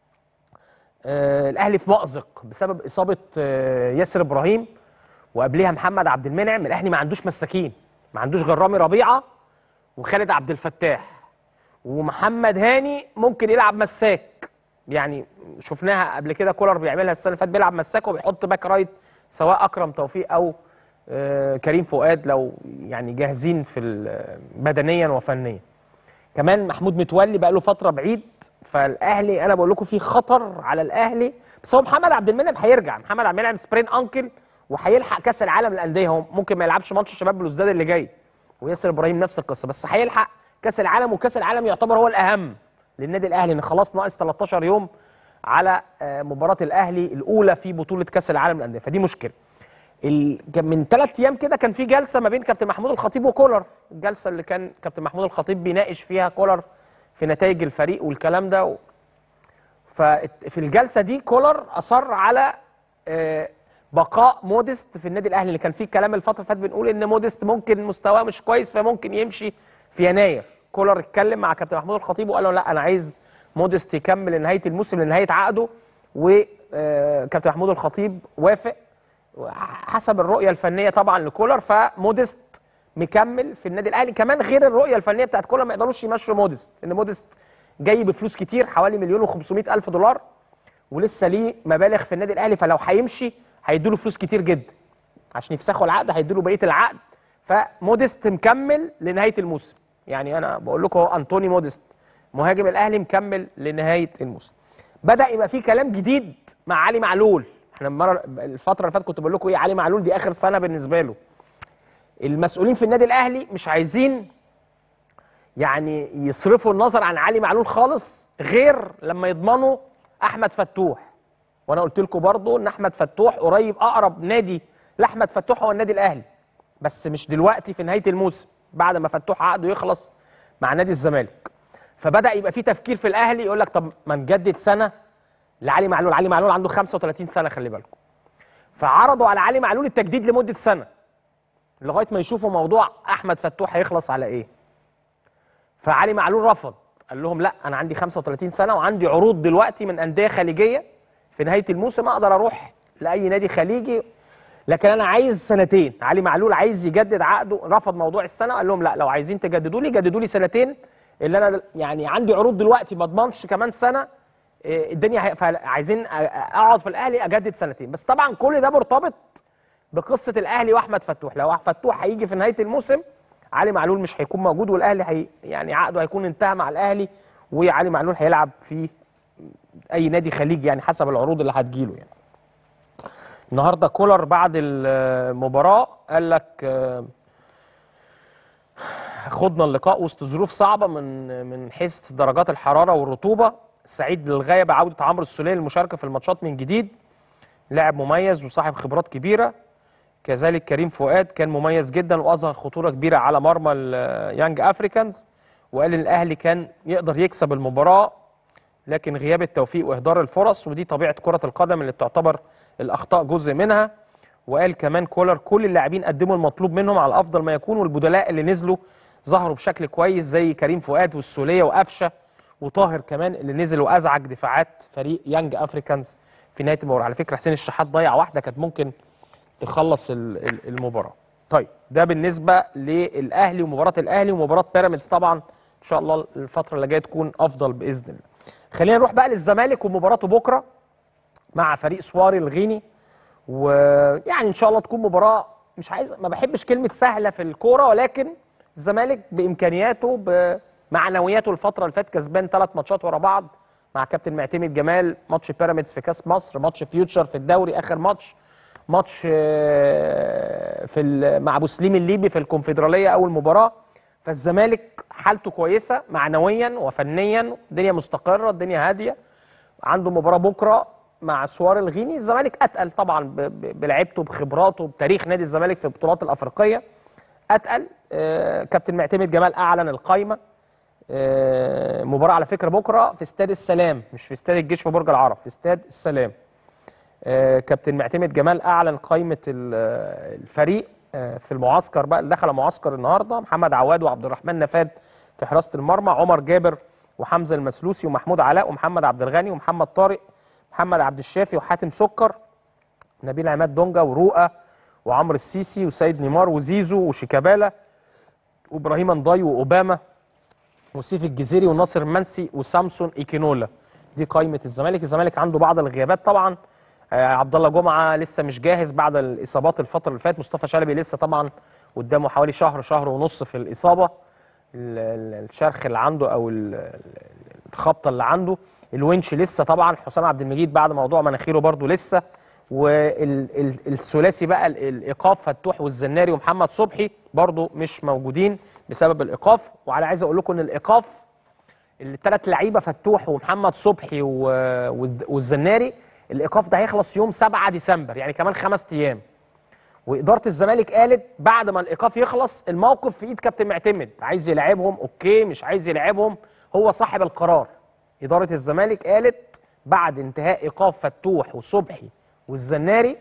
آه الاهلي في مأزق بسبب اصابه آه ياسر ابراهيم وقبلها محمد عبد المنعم الاهلي ما عندوش مساكين ما عندوش غير رامي ربيعه وخالد عبد الفتاح ومحمد هاني ممكن يلعب مساك يعني شفناها قبل كده كولر بيعملها السنه اللي فاتت بيلعب مساك وبيحط باك رايت سواء اكرم توفيق او آه، كريم فؤاد لو يعني جاهزين في ال- بدنيا وفنيا كمان محمود متولي بقى له فتره بعيد فالاهلي انا بقول لكم في خطر على الاهلي بس هو محمد عبد المنعم هيرجع محمد عبد المنعم سبرين انكل وهيلحق كاس العالم للانديه هو ممكن ما يلعبش ماتش شباب بلوزداد اللي جاي وياسر ابراهيم نفس القصه بس هيلحق كاس العالم وكاس العالم يعتبر هو الاهم للنادي الاهلي ان خلاص ناقص 13 يوم على آه، مباراه الاهلي الاولى في بطوله كاس العالم للانديه فدي مشكله ال... كان من ثلاث ايام كده كان في جلسه ما بين كابتن محمود الخطيب وكولر الجلسه اللي كان كابتن محمود الخطيب بيناقش فيها كولر في نتائج الفريق والكلام ده و... ففي الجلسه دي كولر اصر على آه، بقاء موديست في النادي الاهلي اللي كان فيه كلام الفتره اللي فاتت بنقول ان موديست ممكن مستواه مش كويس فممكن يمشي في يناير كولر اتكلم مع كابتن محمود الخطيب وقال له لا انا عايز موديست يكمل لنهايه الموسم لنهايه عقده وكابتن محمود الخطيب وافق حسب الرؤيه الفنيه طبعا لكولر فموديست مكمل في النادي الاهلي كمان غير الرؤيه الفنيه بتاعت كولر ما يقدروش يمشوا موديست ان موديست جاي بفلوس كتير حوالي مليون و500 الف دولار ولسه ليه مبالغ في النادي الاهلي فلو هيمشي هيدوا له فلوس كتير جدا عشان يفسخوا العقد هيدوا له بقيه العقد فموديست مكمل لنهايه الموسم يعني انا بقول لكم اهو انطوني موديست مهاجم الاهلي مكمل لنهايه الموسم بدا يبقى في كلام جديد مع علي معلول احنا المره الفتره اللي فاتت كنت بقول لكم ايه علي معلول دي اخر سنه بالنسبه له المسؤولين في النادي الاهلي مش عايزين يعني يصرفوا النظر عن علي معلول خالص غير لما يضمنوا احمد فتوح وانا قلت لكم برضو ان احمد فتوح قريب اقرب نادي لاحمد فتوح هو النادي الاهلي بس مش دلوقتي في نهايه الموسم بعد ما فتوح عقده يخلص مع نادي الزمالك فبدا يبقى في تفكير في الاهلي يقول لك طب ما نجدد سنه لعلي معلول علي معلول عنده 35 سنه خلي بالكم فعرضوا على علي معلول التجديد لمده سنه لغايه ما يشوفوا موضوع احمد فتوح هيخلص على ايه فعلي معلول رفض قال لهم لا انا عندي 35 سنه وعندي عروض دلوقتي من انديه خليجيه في نهايه الموسم اقدر اروح لاي نادي خليجي لكن انا عايز سنتين علي معلول عايز يجدد عقده رفض موضوع السنه قال لهم لا لو عايزين تجددوا لي جددوا لي سنتين اللي انا يعني عندي عروض دلوقتي ما اضمنش كمان سنه إيه، الدنيا هي- عايزين اقعد في الاهلي اجدد سنتين بس طبعا كل ده مرتبط بقصه الاهلي واحمد فتوح لو فتوح هيجي في نهايه الموسم علي معلول مش هيكون موجود والاهلي هي يعني عقده هيكون انتهى مع الاهلي وعلي معلول هيلعب في اي نادي خليجي يعني حسب العروض اللي هتجيله يعني النهارده كولر بعد المباراه قال لك آه، خضنا اللقاء وسط ظروف صعبه من من حيث درجات الحراره والرطوبه سعيد للغايه بعوده عمرو السوليه للمشاركه في الماتشات من جديد لاعب مميز وصاحب خبرات كبيره كذلك كريم فؤاد كان مميز جدا واظهر خطوره كبيره على مرمى اليانج افريكانز وقال ان الاهلي كان يقدر يكسب المباراه لكن غياب التوفيق واهدار الفرص ودي طبيعه كره القدم اللي بتعتبر الاخطاء جزء منها وقال كمان كولر كل اللاعبين قدموا المطلوب منهم على افضل ما يكون والبدلاء اللي نزلوا ظهروا بشكل كويس زي كريم فؤاد والسوليه وقفشه وطاهر كمان اللي نزل وازعج دفاعات فريق يانج افريكانز في نهايه المباراه على فكره حسين الشحات ضيع واحده كانت ممكن تخلص ال- ال- المباراه طيب ده بالنسبه للاهلي ومباراه الاهلي ومباراه بيراميدز طبعا ان شاء الله الفتره اللي جايه تكون افضل باذن الله خلينا نروح بقى للزمالك ومباراته بكره مع فريق سواري الغيني ويعني ان شاء الله تكون مباراه مش عايز ما بحبش كلمه سهله في الكوره ولكن الزمالك بامكانياته بمعنوياته الفتره اللي فاتت كسبان ثلاث ماتشات ورا بعض مع كابتن معتمد جمال ماتش بيراميدز في كاس مصر ماتش فيوتشر في الدوري اخر ماتش ماتش آه، في ال- مع ابو سليم الليبي في الكونفدراليه اول مباراه فالزمالك حالته كويسه معنويا وفنيا الدنيا مستقره الدنيا هاديه عنده مباراه بكره مع سوار الغيني الزمالك اتقل طبعا ب- ب- بلعبته بخبراته بتاريخ نادي الزمالك في البطولات الافريقيه اتقل آه، كابتن معتمد جمال اعلن القايمه آه، مباراه على فكره بكره في استاد السلام مش في استاد الجيش في برج العرب في استاد السلام آه، كابتن معتمد جمال اعلن قائمه ال- آه، الفريق آه، في المعسكر بقى اللي دخل معسكر النهارده محمد عواد وعبد الرحمن نفاد في حراسه المرمى عمر جابر وحمزه المسلوسي ومحمود علاء ومحمد عبد الغني ومحمد طارق محمد عبد الشافي وحاتم سكر نبيل عماد دونجا ورؤى وعمرو السيسي وسيد نيمار وزيزو وشيكابالا وابراهيم انضاي واوباما وسيف الجزيري وناصر منسي وسامسون ايكينولا دي قائمه الزمالك الزمالك عنده بعض الغيابات طبعا آه، عبد الله جمعه لسه مش جاهز بعد الاصابات الفتره اللي فاتت مصطفى شلبي لسه طبعا قدامه حوالي شهر شهر ونص في الاصابه ال- ال- الشرخ اللي عنده او ال- ال- الخبطه اللي عنده الونش لسه طبعا حسام عبد المجيد بعد موضوع مناخيره برضو لسه والثلاثي بقى ال- الايقاف فتوح والزناري ومحمد صبحي برضو مش موجودين بسبب الايقاف وعلى عايز اقول لكم ان الايقاف الثلاث لعيبه فتوح ومحمد صبحي و- والد- والزناري الايقاف ده هيخلص يوم 7 ديسمبر يعني كمان خمس ايام واداره الزمالك قالت بعد ما الايقاف يخلص الموقف في ايد كابتن معتمد عايز يلعبهم اوكي مش عايز يلعبهم هو صاحب القرار اداره الزمالك قالت بعد انتهاء ايقاف فتوح وصبحي والزناري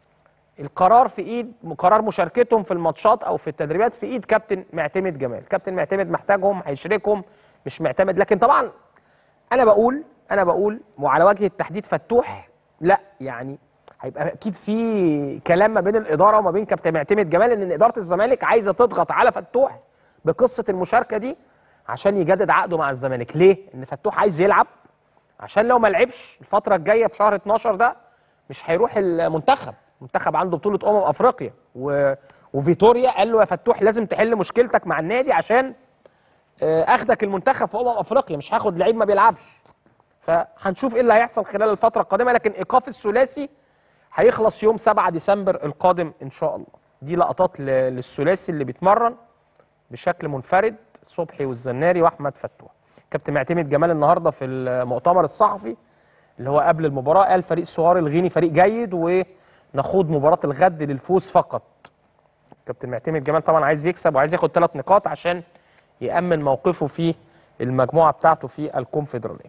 القرار في ايد قرار مشاركتهم في الماتشات او في التدريبات في ايد كابتن معتمد جمال كابتن معتمد محتاجهم هيشاركهم مش معتمد لكن طبعا انا بقول انا بقول وعلى وجه التحديد فتوح لا يعني هيبقى اكيد في كلام ما بين الاداره وما بين كابتن معتمد جمال ان اداره الزمالك عايزه تضغط على فتوح بقصه المشاركه دي عشان يجدد عقده مع الزمالك ليه ان فتوح عايز يلعب عشان لو ما لعبش الفتره الجايه في شهر 12 ده مش هيروح المنتخب المنتخب عنده بطوله امم افريقيا و... وفيتوريا قال له يا فتوح لازم تحل مشكلتك مع النادي عشان آه، اخدك المنتخب في امم افريقيا مش هاخد لعيب ما بيلعبش فهنشوف ايه اللي هيحصل خلال الفتره القادمه لكن ايقاف الثلاثي هيخلص يوم 7 ديسمبر القادم ان شاء الله دي لقطات ل- للثلاثي اللي بيتمرن بشكل منفرد صبحي والزناري واحمد فتوح كابتن معتمد جمال النهارده في المؤتمر الصحفي اللي هو قبل المباراه قال فريق سوار الغيني فريق جيد ونخوض مباراه الغد للفوز فقط كابتن معتمد جمال طبعا عايز يكسب وعايز ياخد ثلاث نقاط عشان يأمن موقفه في المجموعه بتاعته في الكونفدراليه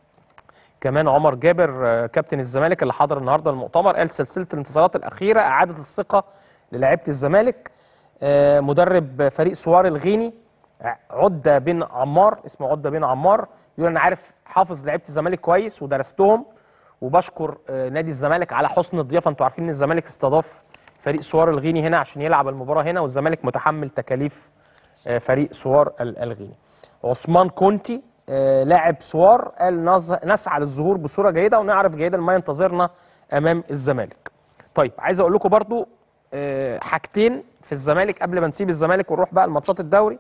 كمان عمر جابر آه، كابتن الزمالك اللي حضر النهارده المؤتمر قال سلسله الانتصارات الاخيره اعاده الثقه للاعيبه الزمالك آه، مدرب فريق سوار الغيني ع- عده بن عمار اسمه عده بن عمار بيقول انا عارف حافظ لعيبه الزمالك كويس ودرستهم وبشكر آه، نادي الزمالك على حسن الضيافه انتوا عارفين ان الزمالك استضاف فريق سوار الغيني هنا عشان يلعب المباراه هنا والزمالك متحمل تكاليف آه، فريق سوار ال- الغيني عثمان كونتي آه، لاعب سوار قال نز- نسعى للظهور بصوره جيده ونعرف جيدا ما ينتظرنا امام الزمالك طيب عايز اقول لكم برضو آه، حاجتين في الزمالك قبل ما نسيب الزمالك ونروح بقى لماتشات الدوري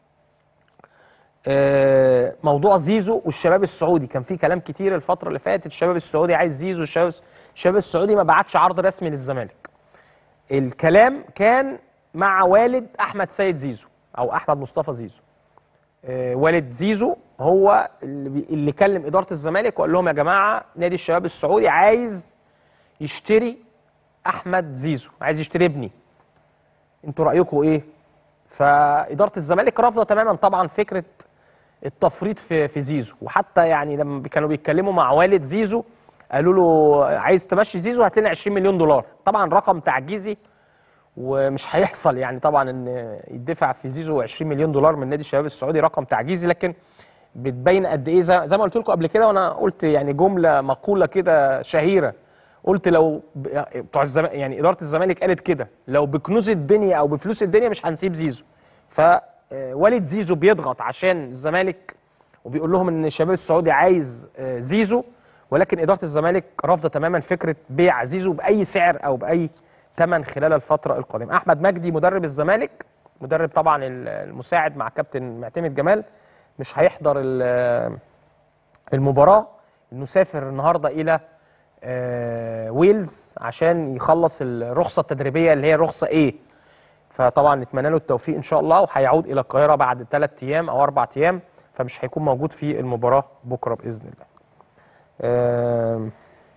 آه، موضوع زيزو والشباب السعودي كان في كلام كتير الفتره اللي فاتت الشباب السعودي عايز زيزو الشباب الشباب السعودي ما بعتش عرض رسمي للزمالك الكلام كان مع والد احمد سيد زيزو او احمد مصطفى زيزو آه، والد زيزو هو اللي, بي- اللي كلم اداره الزمالك وقال لهم يا جماعه نادي الشباب السعودي عايز يشتري احمد زيزو عايز يشتري ابني انتوا رايكم ايه فاداره الزمالك رافضه تماما طبعا فكره التفريط في في زيزو وحتى يعني لما كانوا بيتكلموا مع والد زيزو قالوا له عايز تمشي زيزو هات لنا 20 مليون دولار طبعا رقم تعجيزي ومش هيحصل يعني طبعا ان يدفع في زيزو 20 مليون دولار من نادي الشباب السعودي رقم تعجيزي لكن بتبين قد ايه زي زي ما قلت لكم قبل كده وانا قلت يعني جمله مقوله كده شهيره قلت لو ب- بتوع الزم... يعني اداره الزمالك قالت كده لو بكنوز الدنيا او بفلوس الدنيا مش هنسيب زيزو فوالد زيزو بيضغط عشان الزمالك وبيقول لهم ان الشباب السعودي عايز آه، زيزو ولكن اداره الزمالك رافضه تماما فكره بيع زيزو باي سعر او باي ثمن خلال الفتره القادمه احمد مجدي مدرب الزمالك مدرب طبعا ال- المساعد مع كابتن معتمد جمال مش هيحضر ال- المباراه انه سافر النهارده الى آه، ويلز عشان يخلص الرخصه التدريبيه اللي هي الرخصه ايه فطبعا نتمنى له التوفيق ان شاء الله وهيعود الى القاهره بعد ثلاث ايام او اربع ايام فمش هيكون موجود في المباراه بكره باذن الله. آم،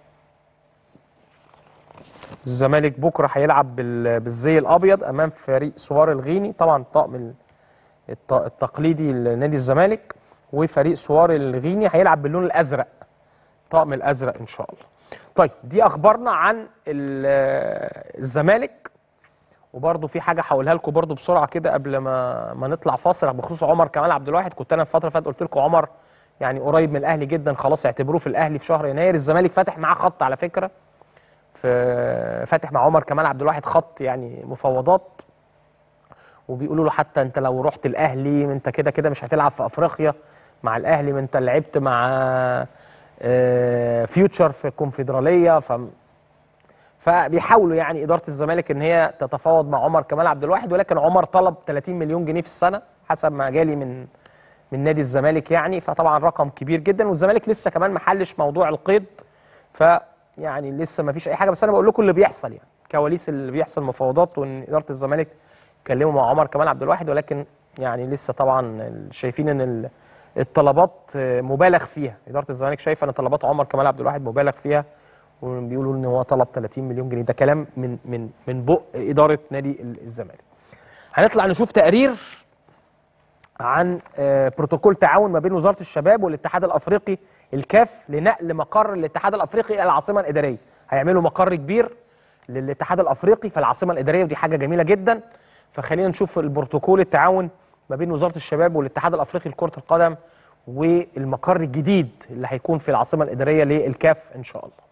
الزمالك بكره هيلعب بال- بالزي الابيض امام فريق سوار الغيني طبعا طقم ال- الت- التقليدي لنادي الزمالك وفريق سوار الغيني هيلعب باللون الازرق طقم الازرق ان شاء الله. طيب دي اخبارنا عن ال- الزمالك وبرضه في حاجه هقولها لكم برضه بسرعه كده قبل ما ما نطلع فاصل بخصوص عمر كمال عبد الواحد كنت انا الفتره اللي فاتت قلت لكم عمر يعني قريب من الاهلي جدا خلاص اعتبروه في الاهلي في شهر يناير الزمالك فاتح معاه خط على فكره في فاتح مع عمر كمال عبد الواحد خط يعني مفاوضات وبيقولوا له حتى انت لو رحت الاهلي انت كده كده مش هتلعب في افريقيا مع الاهلي ما انت لعبت مع آه، فيوتشر في الكونفدراليه ف فبيحاولوا يعني اداره الزمالك ان هي تتفاوض مع عمر كمال عبد الواحد ولكن عمر طلب 30 مليون جنيه في السنه حسب ما جالي من من نادي الزمالك يعني فطبعا رقم كبير جدا والزمالك لسه كمان ما حلش موضوع القيد فيعني لسه ما فيش اي حاجه بس انا بقول لكم اللي بيحصل يعني كواليس اللي بيحصل مفاوضات وان اداره الزمالك اتكلموا مع عمر كمال عبد الواحد ولكن يعني لسه طبعا شايفين ان ال- الطلبات مبالغ فيها اداره الزمالك شايفه ان طلبات عمر كمال عبد الواحد مبالغ فيها وبيقولوا ان هو طلب 30 مليون جنيه ده كلام من من من بق اداره نادي الزمالك هنطلع نشوف تقرير عن آه، بروتوكول تعاون ما بين وزاره الشباب والاتحاد الافريقي الكاف لنقل مقر الاتحاد الافريقي الى العاصمه الاداريه هيعملوا مقر كبير للاتحاد الافريقي في العاصمه الاداريه ودي حاجه جميله جدا فخلينا نشوف البروتوكول التعاون ما بين وزاره الشباب والاتحاد الافريقي لكره القدم والمقر الجديد اللي هيكون في العاصمه الاداريه للكاف ان شاء الله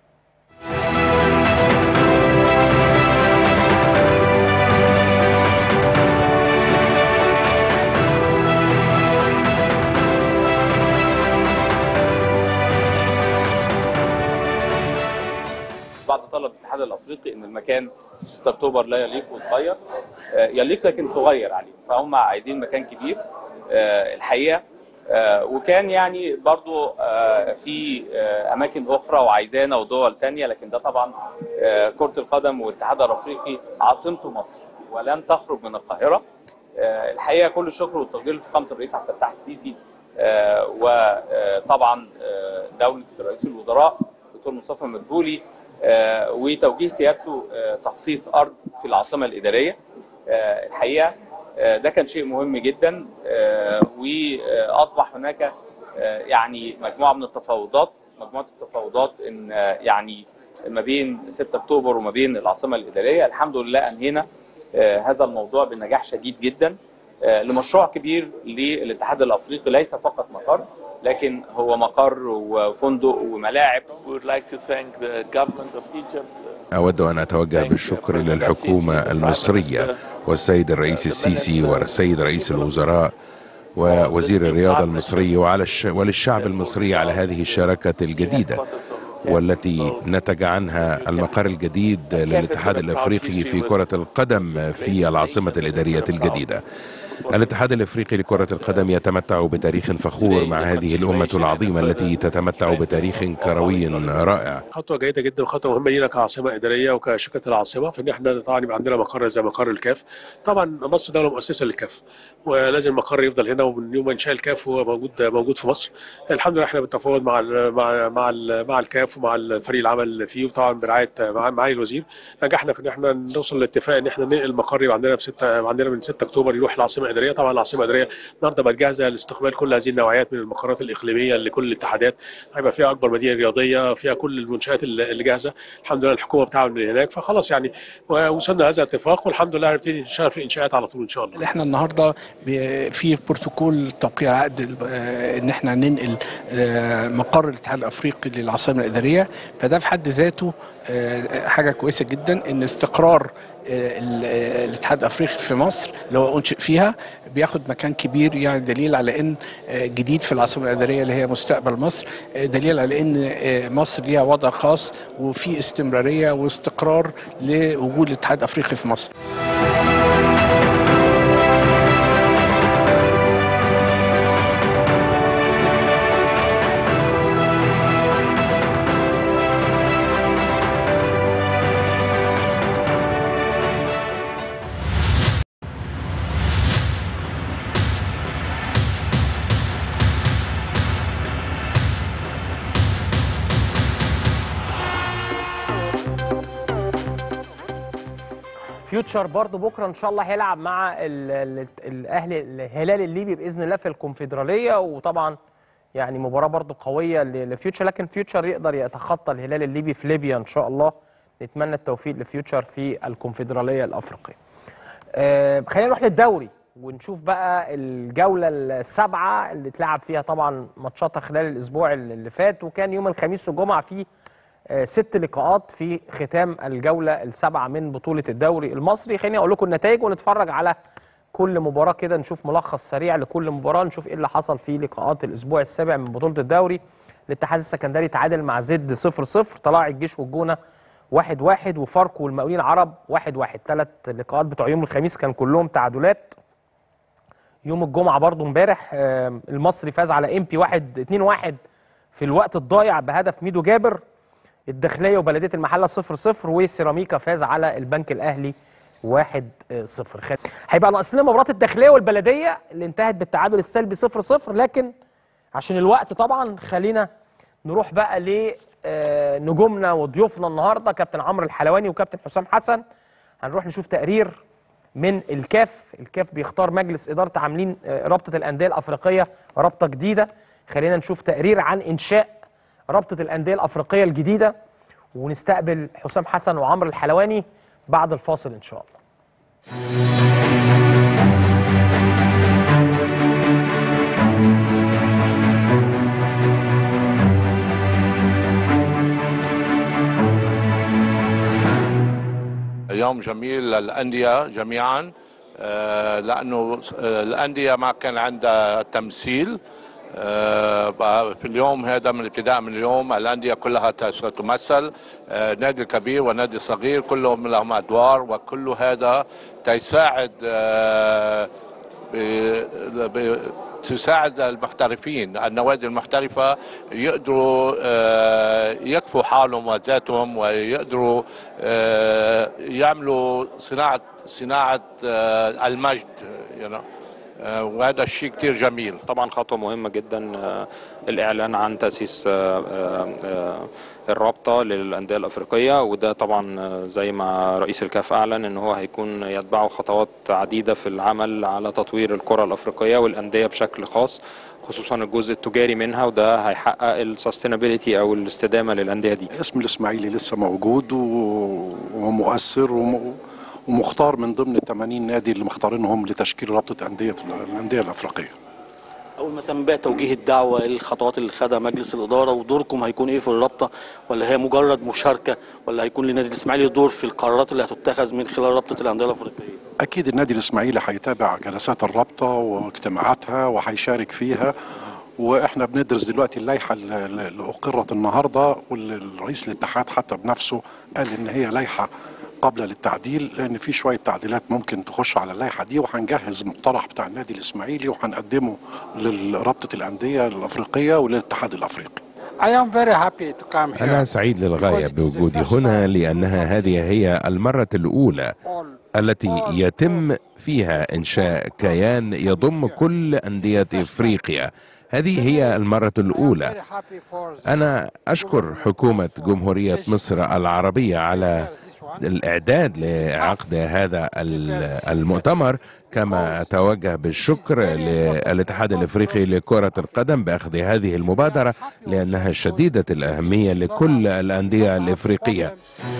بعد طلب الاتحاد الافريقي ان المكان 6 اكتوبر لا يليق وصغير آه، يليق لكن صغير عليه فهم عايزين مكان كبير آه، الحقيقه آه، وكان يعني برضو آه، في آه، اماكن اخرى وعايزانا ودول تانية لكن ده طبعا آه، كره القدم والاتحاد الافريقي عاصمته مصر ولن تخرج من القاهره آه، الحقيقه كل الشكر والتقدير لفخامه الرئيس عبد الفتاح السيسي آه، وطبعا آه، دوله رئيس الوزراء دكتور مصطفى مدبولي آه، وتوجيه سيادته آه، تخصيص ارض في العاصمه الاداريه آه، الحقيقه آه، ده كان شيء مهم جدا آه، واصبح هناك آه، يعني مجموعه من التفاوضات مجموعه التفاوضات ان آه، يعني ما بين 6 اكتوبر وما بين العاصمه الاداريه الحمد لله انهينا آه، هذا الموضوع بنجاح شديد جدا آه، لمشروع كبير للاتحاد الافريقي ليس فقط مقر لكن هو مقر وفندق وملاعب We would like to thank the government of Egypt. أود أن أتوجه بالشكر للحكومة المصرية والسيد الرئيس السيسي والسيد رئيس الوزراء ووزير الرياضة المصري وعلى الش... وللشعب المصري على هذه الشراكة الجديدة والتي نتج عنها المقر الجديد للاتحاد الافريقي في كرة القدم في العاصمة الادارية الجديدة. الاتحاد الافريقي لكرة القدم يتمتع بتاريخ فخور مع هذه الامة العظيمة التي تتمتع بتاريخ كروي رائع خطوه جيده جدا وخطوه مهمه لينا كعاصمه اداريه وكشركه العاصمه في ان احنا طبعا يبقى عندنا مقر زي مقر الكاف طبعا مصر دوله مؤسسه للكاف ولازم المقر يفضل هنا ومن يوم انشاء الكاف هو موجود موجود في مصر الحمد لله احنا بنتفاوض مع ال مع مع ال مع الكاف ومع فريق العمل اللي فيه وطبعا برعايه مع معالي الوزير نجحنا في ان احنا نوصل لاتفاق ان احنا ننقل المقر يبقى عندنا في 6 عندنا من 6 اكتوبر يروح العاصمه الاداريه طبعا العاصمه الاداريه النهارده بقت جاهزه لاستقبال كل هذه النوعيات من المقرات الاقليميه لكل الاتحادات هيبقى فيها اكبر مدينه رياضيه فيها كل المنشات اللي اللي جاهزه الحمد لله الحكومه بتعمل من هناك فخلاص يعني وصلنا هذا الاتفاق والحمد لله هنبتدي نشتغل في الانشاءات على طول ان شاء الله احنا النهارده ب- في بروتوكول توقيع عقد آه، ان احنا ننقل آه، مقر الاتحاد الافريقي للعاصمه الاداريه فده في حد ذاته آه، حاجه كويسه جدا ان استقرار آه، ال- آه، الاتحاد الافريقي في مصر اللي هو انشئ فيها بياخد مكان كبير يعني دليل على ان آه، جديد في العاصمه الاداريه اللي هي مستقبل مصر آه، دليل على ان آه، مصر ليها وضع خاص وفي استمراريه واستقرار لوجود الاتحاد الافريقي في مصر فيوتشر برضو بكره ان شاء الله هيلعب مع ال- ال- الاهلي الهلال الليبي باذن الله في الكونفدراليه وطبعا يعني مباراه برضو قويه ل- لفيوتشر لكن فيوتشر يقدر يتخطى الهلال الليبي في ليبيا ان شاء الله نتمنى التوفيق لفيوتشر في الكونفدراليه الافريقيه. آه، خلينا نروح للدوري ونشوف بقى الجوله السابعه اللي اتلعب فيها طبعا ماتشاتها خلال الاسبوع اللي فات وكان يوم الخميس والجمعه فيه آه، ست لقاءات في ختام الجوله السابعه من بطوله الدوري المصري خليني اقول لكم النتائج ونتفرج على كل مباراه كده نشوف ملخص سريع لكل مباراه نشوف ايه اللي حصل في لقاءات الاسبوع السابع من بطوله الدوري الاتحاد السكندري تعادل مع زد 0 0 طلائع الجيش والجونه 1 1 وفاركو والمقاولين العرب 1 1 ثلاث لقاءات بتوع يوم الخميس كان كلهم تعادلات يوم الجمعه برضو امبارح آه، المصري فاز على امبي 1 2 1 في الوقت الضايع بهدف ميدو جابر الداخليه وبلديه المحله 0 0 وسيراميكا فاز على البنك الاهلي 1 0 خ- هيبقى ناقص لنا مباراه الداخليه والبلديه اللي انتهت بالتعادل السلبي 0 0 لكن عشان الوقت طبعا خلينا نروح بقى ل آه، نجومنا وضيوفنا النهارده كابتن عمرو الحلواني وكابتن حسام حسن هنروح نشوف تقرير من الكاف الكاف بيختار مجلس اداره عاملين آه، رابطه الانديه الافريقيه رابطه جديده خلينا نشوف تقرير عن انشاء رابطه الانديه الافريقيه الجديده ونستقبل حسام حسن وعمرو الحلواني بعد الفاصل ان شاء الله يوم جميل للأندية جميعا آه، لأنه آه، الأندية ما كان عندها تمثيل آه، بقى في اليوم هذا من ابتداء من اليوم الأندية كلها تمثل آه، نادي الكبير والنادي الصغير كلهم لهم أدوار وكل هذا تساعد آه، ب- ب- تساعد المحترفين النوادي المحترفة يقدروا آه، يكفوا حالهم وذاتهم ويقدروا آه، يعملوا صناعة صناعة آه، المجد you know. آه، وهذا الشيء كتير جميل طبعا خطوة مهمة جدا آه، الإعلان عن تأسيس آه، آه، آه، الرابطة للأندية الأفريقية وده طبعا آه، زي ما رئيس الكاف أعلن إن هو هيكون يتبعه خطوات عديدة في العمل على تطوير الكرة الأفريقية والأندية بشكل خاص خصوصا الجزء التجاري منها وده هيحقق السستينابيليتي أو الاستدامة للأندية دي اسم الاسماعيلي لسه موجود و- ومؤثر وم- ومختار من ضمن 80 نادي اللي مختارينهم لتشكيل رابطه انديه الانديه الافريقيه اول ما تم بقى توجيه الدعوه ايه الخطوات اللي خدها مجلس الاداره ودوركم هيكون ايه في الرابطه ولا هي مجرد مشاركه ولا هيكون لنادي الاسماعيلي دور في القرارات اللي هتتخذ من خلال رابطه الانديه الافريقيه اكيد النادي الاسماعيلي هيتابع جلسات الرابطه واجتماعاتها وهيشارك فيها واحنا بندرس دلوقتي اللائحه اللي اللي اقرت النهارده والرئيس الاتحاد حتى بنفسه قال ان هي لائحه قابله للتعديل لان في شويه تعديلات ممكن تخش على اللائحه دي وهنجهز مقترح بتاع النادي الاسماعيلي وهنقدمه لرابطه الانديه الافريقيه وللاتحاد الافريقي I am very happy to come here. أنا سعيد للغاية بوجودي هنا لأنها هذه هي المرة الأولى التي يتم فيها إنشاء كيان يضم كل أندية إفريقيا هذه هي المرة الأولى أنا أشكر حكومة جمهورية مصر العربية على الإعداد لعقد هذا المؤتمر كما أتوجه بالشكر للاتحاد الإفريقي لكرة القدم بأخذ هذه المبادرة لأنها شديدة الأهمية لكل الأندية الإفريقية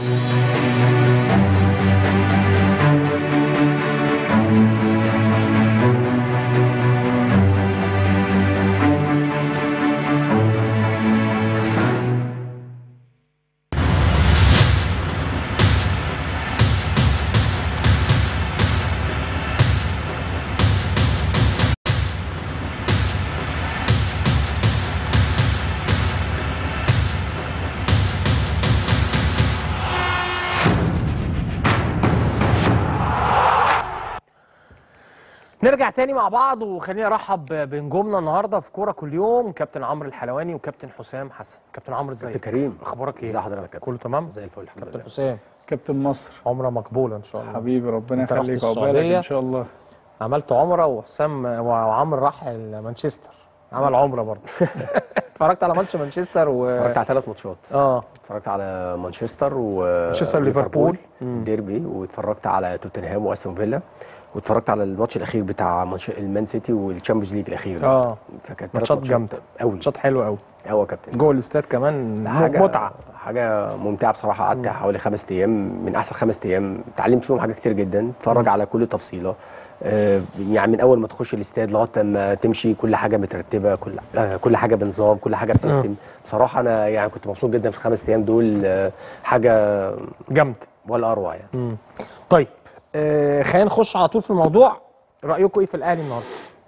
نرجع تاني مع بعض وخليني ارحب بنجومنا النهارده في كوره كل يوم كابتن عمرو الحلواني وكابتن حسام حسن كابتن عمرو ازيك كابتن كريم اخبارك ايه ازي حضرتك يا كابتن كله تمام زي الفل الحمد كابتن لله حسام كابتن مصر عمره مقبوله ان شاء الله حبيبي ربنا أنت رحت يخليك عقبالك السعودية. ان شاء الله عملت عمره وحسام وعمرو راح مانشستر عمل عمره برضه اتفرجت على ماتش مانشستر و اتفرجت على ثلاث ماتشات اه اتفرجت على مانشستر و مانشستر ليفربول. ديربي واتفرجت على توتنهام واستون فيلا واتفرجت على الماتش الاخير بتاع ماتش المان سيتي والتشامبيونز ليج الاخير ده. اه فكانت ماتشات جامده قوي ماتشات حلوه قوي قوي يا كابتن جوه الاستاد كمان حاجه متعه حاجه ممتعه بصراحه قعدت حوالي خمس ايام من احسن خمس ايام اتعلمت فيهم حاجات كتير جدا اتفرج على كل تفصيله آه، يعني من اول ما تخش الاستاد لغايه ما تمشي كل حاجه مترتبه كل آه، كل حاجه بنظام كل حاجه بسيستم بصراحه انا يعني كنت مبسوط جدا في الخمس ايام دول آه، حاجه جامده ولا اروع يعني مم. طيب آه خلينا نخش على طول في الموضوع رايكم ايه في الاهلي النهارده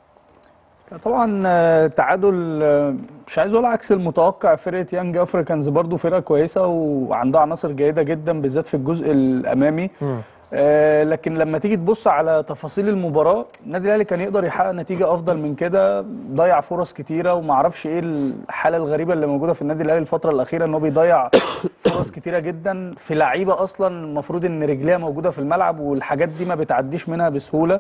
طبعا آه، تعادل آه، مش عايز اقول عكس المتوقع فرقه يانج افريكانز برضو فرقه كويسه وعندها عناصر جيده جدا بالذات في الجزء الامامي آه، لكن لما تيجي تبص على تفاصيل المباراه النادي الاهلي كان يقدر يحقق نتيجه افضل من كده ضيع فرص كتيره وما اعرفش ايه الحاله الغريبه اللي موجوده في النادي الاهلي الفتره الاخيره ان هو بيضيع فرص كتيره جدا في لعيبه اصلا المفروض ان رجليها موجوده في الملعب والحاجات دي ما بتعديش منها بسهوله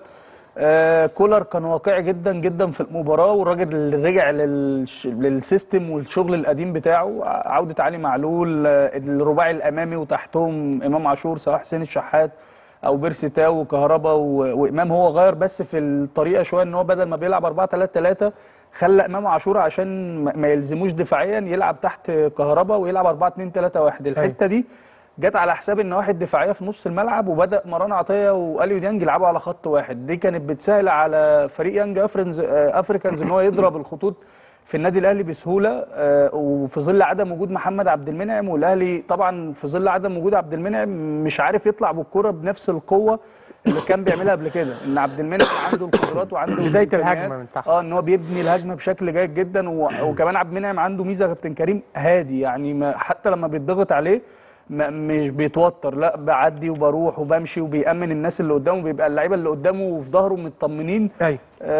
آه كولر كان واقعي جدا جدا في المباراه والراجل اللي رجع للش... للسيستم والشغل القديم بتاعه عوده علي معلول آه، الرباعي الامامي وتحتهم امام عاشور سواء حسين الشحات او بيرسي تاو وكهربا و... وامام هو غير بس في الطريقه شويه ان هو بدل ما بيلعب 4 3 3 خلى امام عاشور عشان ما- ما يلزموش دفاعيا يلعب تحت كهربا ويلعب 4 2 3 1 الحته دي جت على حساب النواحي الدفاعيه في نص الملعب وبدا مروان عطيه واليو ديانج يلعبوا على خط واحد دي كانت بتسهل على فريق يانج افريكانز آه، افريكانز ان هو يضرب الخطوط في النادي الاهلي بسهوله آه، وفي ظل عدم وجود محمد عبد المنعم والاهلي طبعا في ظل عدم وجود عبد المنعم مش عارف يطلع بالكره بنفس القوه اللي كان بيعملها قبل كده ان عبد المنعم عنده القدرات وعنده بداية الإمكانيات. الهجمة من تحت. اه ان هو بيبني الهجمه بشكل جيد جدا و... وكمان عبد المنعم عنده ميزه يا كابتن كريم هادي يعني ما حتى لما بيتضغط عليه ما مش بيتوتر لا بعدي وبروح وبمشي وبيأمن الناس اللي قدامه بيبقى اللعيبه اللي قدامه وفي ظهره مطمنين ايوه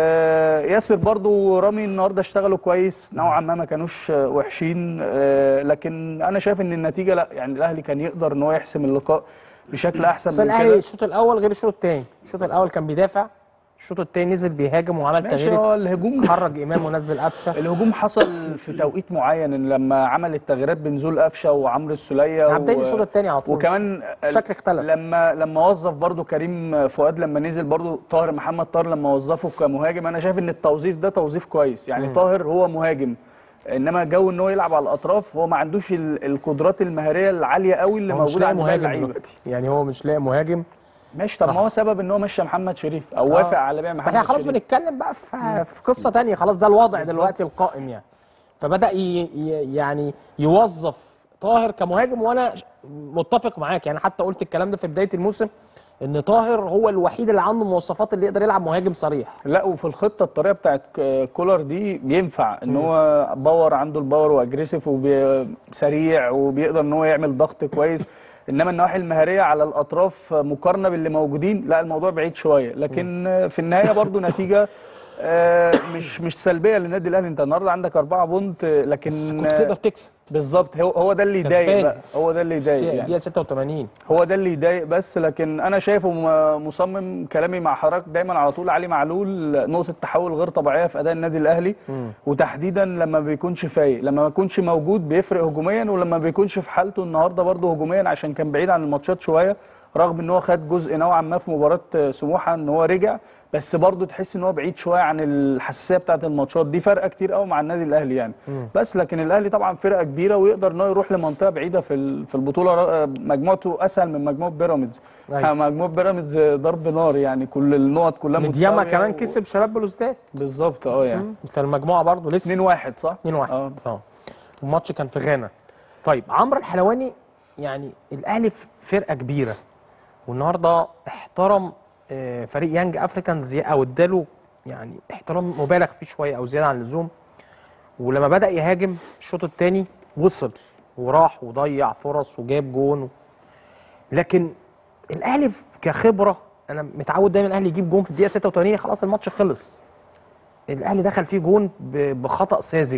آه ياسر برضو ورامي النهارده اشتغلوا كويس نوعا ما ما كانوش آه، وحشين آه لكن انا شايف ان النتيجه لا يعني الاهلي كان يقدر ان هو يحسم اللقاء بشكل بس احسن من الاهلي كده الشوط الاول غير الشوط الثاني الشوط الاول كان بيدافع الشوط الثاني نزل بيهاجم وعمل ماشي تغيير هو الهجوم خرج امام ونزل قفشه الهجوم حصل في توقيت معين إن لما عمل التغييرات بنزول قفشه وعمرو السوليه يعني بداية الشوط الثاني على طول وكمان الشكل اختلف لما لما وظف برضو كريم فؤاد لما نزل برضو طاهر محمد طاهر لما وظفه كمهاجم انا شايف ان التوظيف ده توظيف كويس يعني مم. طاهر هو مهاجم انما جو ان هو يلعب على الاطراف هو ما عندوش ال- القدرات المهاريه العاليه قوي اللي هو مش موجوده لاقي عند باقي مهاجم اللعيبه دلوقتي يعني هو مش لاقي مهاجم ماشي طب ما هو سبب ان هو مشى محمد شريف او وافق على بيع محمد احنا خلاص شريف بنتكلم بقى في, في قصه تانية خلاص ده الوضع بالظبط. دلوقتي القائم يعني فبدا ي... ي... يعني يوظف طاهر كمهاجم وانا ش- متفق معاك يعني حتى قلت الكلام ده في بدايه الموسم ان طاهر هو الوحيد اللي عنده المواصفات اللي يقدر يلعب مهاجم صريح لا وفي الخطه الطريقه بتاعت ك- كولر دي ينفع ان هو باور عنده الباور واجريسيف وسريع وبيقدر ان هو يعمل ضغط كويس انما النواحي المهاريه على الاطراف مقارنه باللي موجودين لا الموضوع بعيد شويه لكن آه، في النهايه برضو نتيجه آه، مش مش سلبيه للنادي الاهلي انت النهارده عندك أربعة بونت آه، لكن بس كنت تقدر تكسب بالظبط هو هو ده اللي يضايق كسبان. بقى هو ده اللي يضايق يعني دقيقه 86 هو ده اللي يضايق بس لكن انا شايفه م- مصمم كلامي مع حضرتك دايما على طول علي معلول نقطه تحول غير طبيعيه في اداء النادي الاهلي وتحديدا لما بيكونش فايق لما ما يكونش موجود بيفرق هجوميا ولما بيكونش في حالته النهارده برده هجوميا عشان كان بعيد عن الماتشات شويه رغم ان هو خد جزء نوعا ما في مباراه سموحه ان هو رجع بس برضه تحس ان هو بعيد شويه عن الحساسيه بتاعه الماتشات دي فرقه كتير قوي مع النادي الاهلي يعني مم. بس لكن الاهلي طبعا فرقه كبيره ويقدر ان هو يروح لمنطقه بعيده في ال- في البطوله ر- مجموعته اسهل من مجموعه بيراميدز أيوة. مجموعه بيراميدز ضرب نار يعني كل النقط كلها مدياما متساوية كمان و- كسب شباب بلوزداد بالظبط اه يعني في المجموعه برضه لسه 2 1 صح 2 1 اه الماتش كان في غانا طيب عمرو الحلواني يعني الاهلي في فرقه كبيره والنهارده احترم آه، فريق يانج افريكانز او اداله يعني احترام مبالغ فيه شويه او زياده عن اللزوم ولما بدا يهاجم الشوط الثاني وصل وراح وضيع فرص وجاب جون لكن الاهلي كخبره انا متعود دايما الاهلي يجيب جون في الدقيقه 86 خلاص الماتش خلص الاهلي دخل فيه جون ب- بخطا ساذج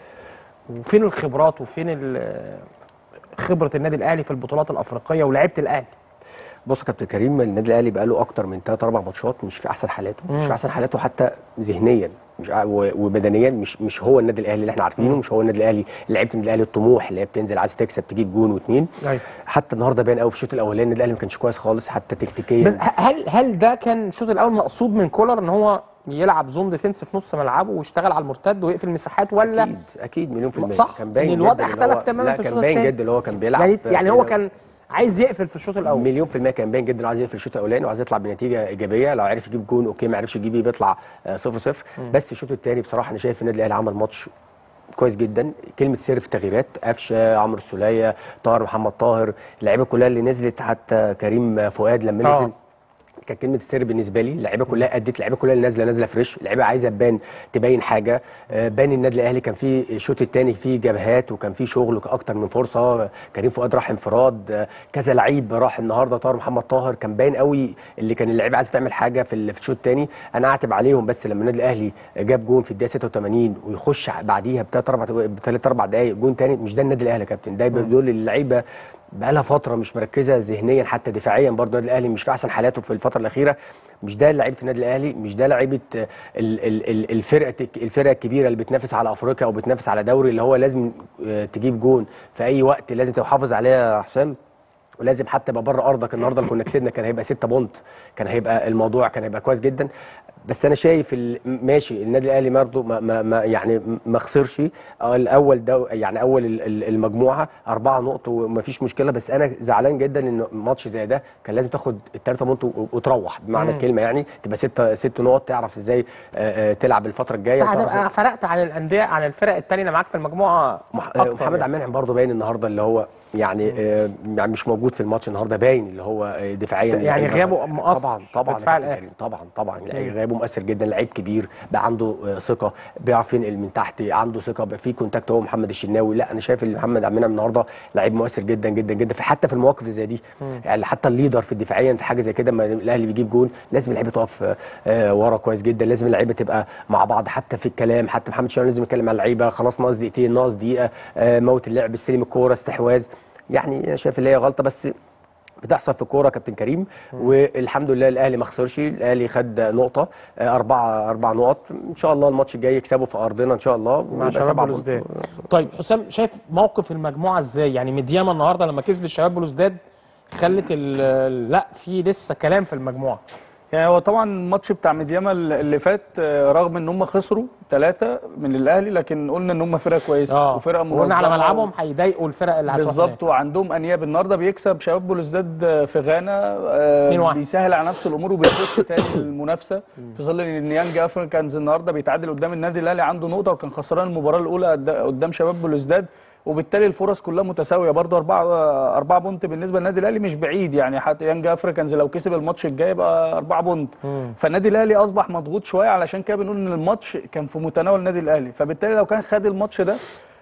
وفين الخبرات وفين ال- خبره النادي الاهلي في البطولات الافريقيه ولعيبه الاهلي بص يا كابتن كريم النادي الاهلي بقى له اكتر من 3 4 ماتشات مش في احسن حالاته مم. مش في احسن حالاته حتى ذهنيا مش ع- و- وبدنيا مش مش هو النادي الاهلي اللي احنا عارفينه مم. مش هو النادي الاهلي لعيبه النادي الاهلي الطموح اللي هي بتنزل عايز تكسب تجيب جون واثنين أيوة. حتى النهارده باين قوي في الشوط الاولاني النادي الاهلي ما كانش كويس خالص حتى بس تكتيكيا ه- هل هل ده كان الشوط الاول مقصود من كولر ان هو يلعب زون ديفنس في نص ملعبه ويشتغل على المرتد ويقفل مساحات ولا اكيد اكيد مليون في المية صح كان باين ان الوضع جداً إن اختلف هو- تماما لا في كان الشوط باين الثاني جدا اللي هو كان بيلعب يعني يعني هو كده. كان عايز يقفل في الشوط الاول مليون في المية كان باين جدا انه عايز يقفل الشوط الاولاني وعايز يطلع بنتيجه ايجابيه لو عرف يجيب جون اوكي ما عرفش يجيب إيه، بيطلع 0 0 مم. بس الشوط الثاني بصراحه انا شايف النادي الاهلي عمل ماتش كويس جدا كلمه سر في التغييرات قفشه عمرو السوليه طاهر محمد طاهر اللعيبه كلها اللي نزلت حتى كريم فؤاد لما آه. نزل كانت كلمه السر بالنسبه لي اللعيبه كلها ادت اللعيبه كلها اللي نازله نازله فريش اللعيبه عايزه تبان تبين حاجه آه، بان النادي الاهلي كان فيه الشوط الثاني فيه جبهات وكان فيه شغل اكتر من فرصه كريم فؤاد راح انفراد آه، كذا لعيب راح النهارده طاهر محمد طاهر كان باين قوي اللي كان اللعيبه عايزه تعمل حاجه في ال- في الشوط الثاني انا اعتب عليهم بس لما النادي الاهلي جاب جون في الدقيقه 86 ويخش بعديها بثلاث اربع بثلاث اربع دقائق جون ثاني مش ده النادي الاهلي يا كابتن ده دول اللعيبه بقى لها فتره مش مركزه ذهنيا حتى دفاعيا برضه النادي الاهلي مش في احسن حالاته في الفتره الاخيره مش ده لعيبه النادي الاهلي مش ده لعيبه آه، ال- ال- ال- الفرقه الفرقه الكبيره اللي بتنافس على افريقيا او بتنافس على دوري اللي هو لازم آه، تجيب جون في اي وقت لازم تحافظ عليه يا حسام ولازم حتى يبقى بره ارضك النهارده اللي كنا كسبنا كان هيبقى 6 بونت كان هيبقى الموضوع كان هيبقى كويس جدا بس انا شايف ال- ماشي النادي الاهلي برضه ما, ما, ما يعني ما خسرش آه، الاول ده يعني اول ال- ال- المجموعه اربعه نقط وما فيش مشكله بس انا زعلان جدا ان ماتش زي ده كان لازم تاخد الثلاثه بونت و- وتروح بمعنى مم. الكلمه يعني تبقى ست ست نقط تعرف ازاي آه، آه، تلعب الفتره الجايه انت تعرف- هتبقى فرقت عن الانديه عن الفرق الثانيه اللي معاك في المجموعه مح- اكتر محمد يعني. عبد المنعم برضه باين النهارده اللي هو يعني آه يعني مش موجود في الماتش النهارده باين اللي هو آه، دفاعيا يعني لعيب- غيابه مؤثر طبعا طبعا في دفاع يا كابتن الأهلي. كريم، طبعا طبعا مم. غيابه مؤثر جدا لعيب كبير بقى عنده آه، ثقه بيعرف ينقل من تحت عنده ثقه بقى في كونتاكت هو محمد الشناوي لا انا شايف ان محمد عبد المنعم النهارده لعيب مؤثر جدا جدا جدا في حتى في المواقف اللي زي دي مم. يعني حتى الليدر في الدفاعيا في حاجه زي كده لما الاهلي بيجيب جون لازم اللعيبه تقف آه، آه، ورا كويس جدا لازم اللعيبه تبقى مع بعض حتى في الكلام حتى محمد شاوي لازم يتكلم مع اللعيبه خلاص ناقص دقيقتين ناقص دقيقه آه، موت اللعب استلم الكوره استحواذ يعني أنا شايف اللي هي غلطه بس بتحصل في الكوره كابتن كريم والحمد لله الاهلي ما خسرش الاهلي خد نقطه آه، اربعه اربع نقط ان شاء الله الماتش الجاي يكسبوا في ارضنا ان شاء الله مع ويبقى شباب سبعة بلوزداد بونت. طيب حسام شايف موقف المجموعه ازاي يعني مدياما النهارده لما كسب الشباب بلوزداد خلت ال- لا في لسه كلام في المجموعه يعني هو طبعا الماتش بتاع ميدياما اللي فات آه، رغم ان هم خسروا ثلاثه من الاهلي لكن قلنا ان هم فرقه كويسه اه وفرقه وقلنا على منظمة ملعبهم هيضايقوا الفرق اللي هتروح بالظبط وعندهم انياب النهارده بيكسب شباب بلوزداد في غانا آه، 2-1. بيسهل على نفسه الامور وبيخش تاني المنافسه في ظل ان يانج افريكانز النهارده بيتعادل قدام النادي الاهلي عنده نقطه وكان خسران المباراه الاولى قد- قدام شباب بلوزداد وبالتالي الفرص كلها متساويه برضه أربعة أربعة بونت بالنسبه للنادي الاهلي مش بعيد يعني حتى يانج افريكانز لو كسب الماتش الجاي يبقى أربعة بونت مم. فالنادي الاهلي اصبح مضغوط شويه علشان كده بنقول ان الماتش كان في متناول النادي الاهلي فبالتالي لو كان خد الماتش ده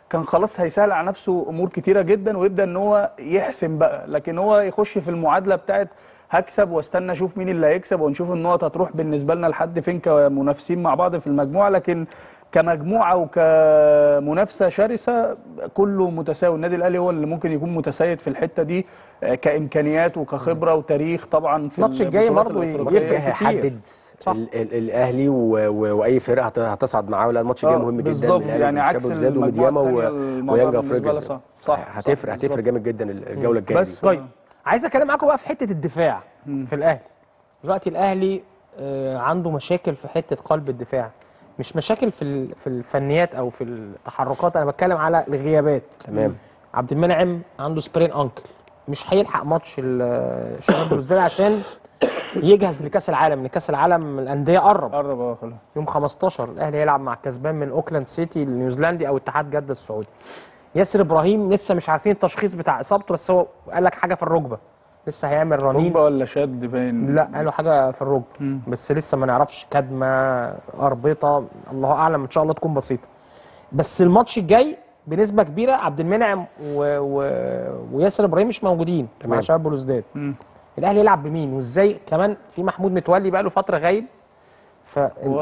كان خلاص هيسهل على نفسه امور كتيره جدا ويبدا ان هو يحسم بقى لكن هو يخش في المعادله بتاعت هكسب واستنى اشوف مين اللي هيكسب ونشوف النقط هتروح بالنسبه لنا لحد فين كمنافسين مع بعض في المجموعه لكن كمجموعه وكمنافسه شرسه كله متساوي النادي الاهلي هو اللي ممكن يكون متسيد في الحته دي آه، كامكانيات وكخبره وتاريخ طبعا في الماتش الجاي البطولات برضه الأفريقية. يفرق كتير. هيحدد ال- ال- الاهلي و- و- واي فرقه هت- هتصعد معاه ولا الماتش الجاي آه، مهم جدا بالظبط، الأهلي يعني والشباب عكس والزاد المجموعة وميدياما التانية و- الموضوع ويانج بالنسبة افريقيا لها صح. صح، هتفرق صح، هتفرق بالظبط. جامد جدا الجوله الجايه بس دي. طيب عايز اتكلم معاكم بقى في حته الدفاع في الاهلي دلوقتي الاهلي آه، عنده مشاكل في حته قلب الدفاع مش مشاكل في ال- في الفنيات او في التحركات انا بتكلم على الغيابات تمام. عبد المنعم عنده سبرين انكل مش هيلحق ماتش ال- شباب بلوزداد عشان يجهز لكاس العالم لان كاس العالم الانديه قرب قرب اه خلاص يوم 15 الاهلي هيلعب مع الكسبان من اوكلاند سيتي النيوزيلندي او اتحاد جده السعودي ياسر ابراهيم لسه مش عارفين التشخيص بتاع اصابته بس هو قال لك حاجه في الركبه لسه هيعمل رنين ركبه ولا شد باين لا قالوا حاجه في الركبه بس لسه ما نعرفش كدمه اربطه الله اعلم ان شاء الله تكون بسيطه بس الماتش الجاي بنسبه كبيره عبد المنعم و... و... وياسر ابراهيم مش موجودين مع تمام. شباب بلوزداد الاهلي يلعب بمين وازاي كمان في محمود متولي بقى له فتره غايب ف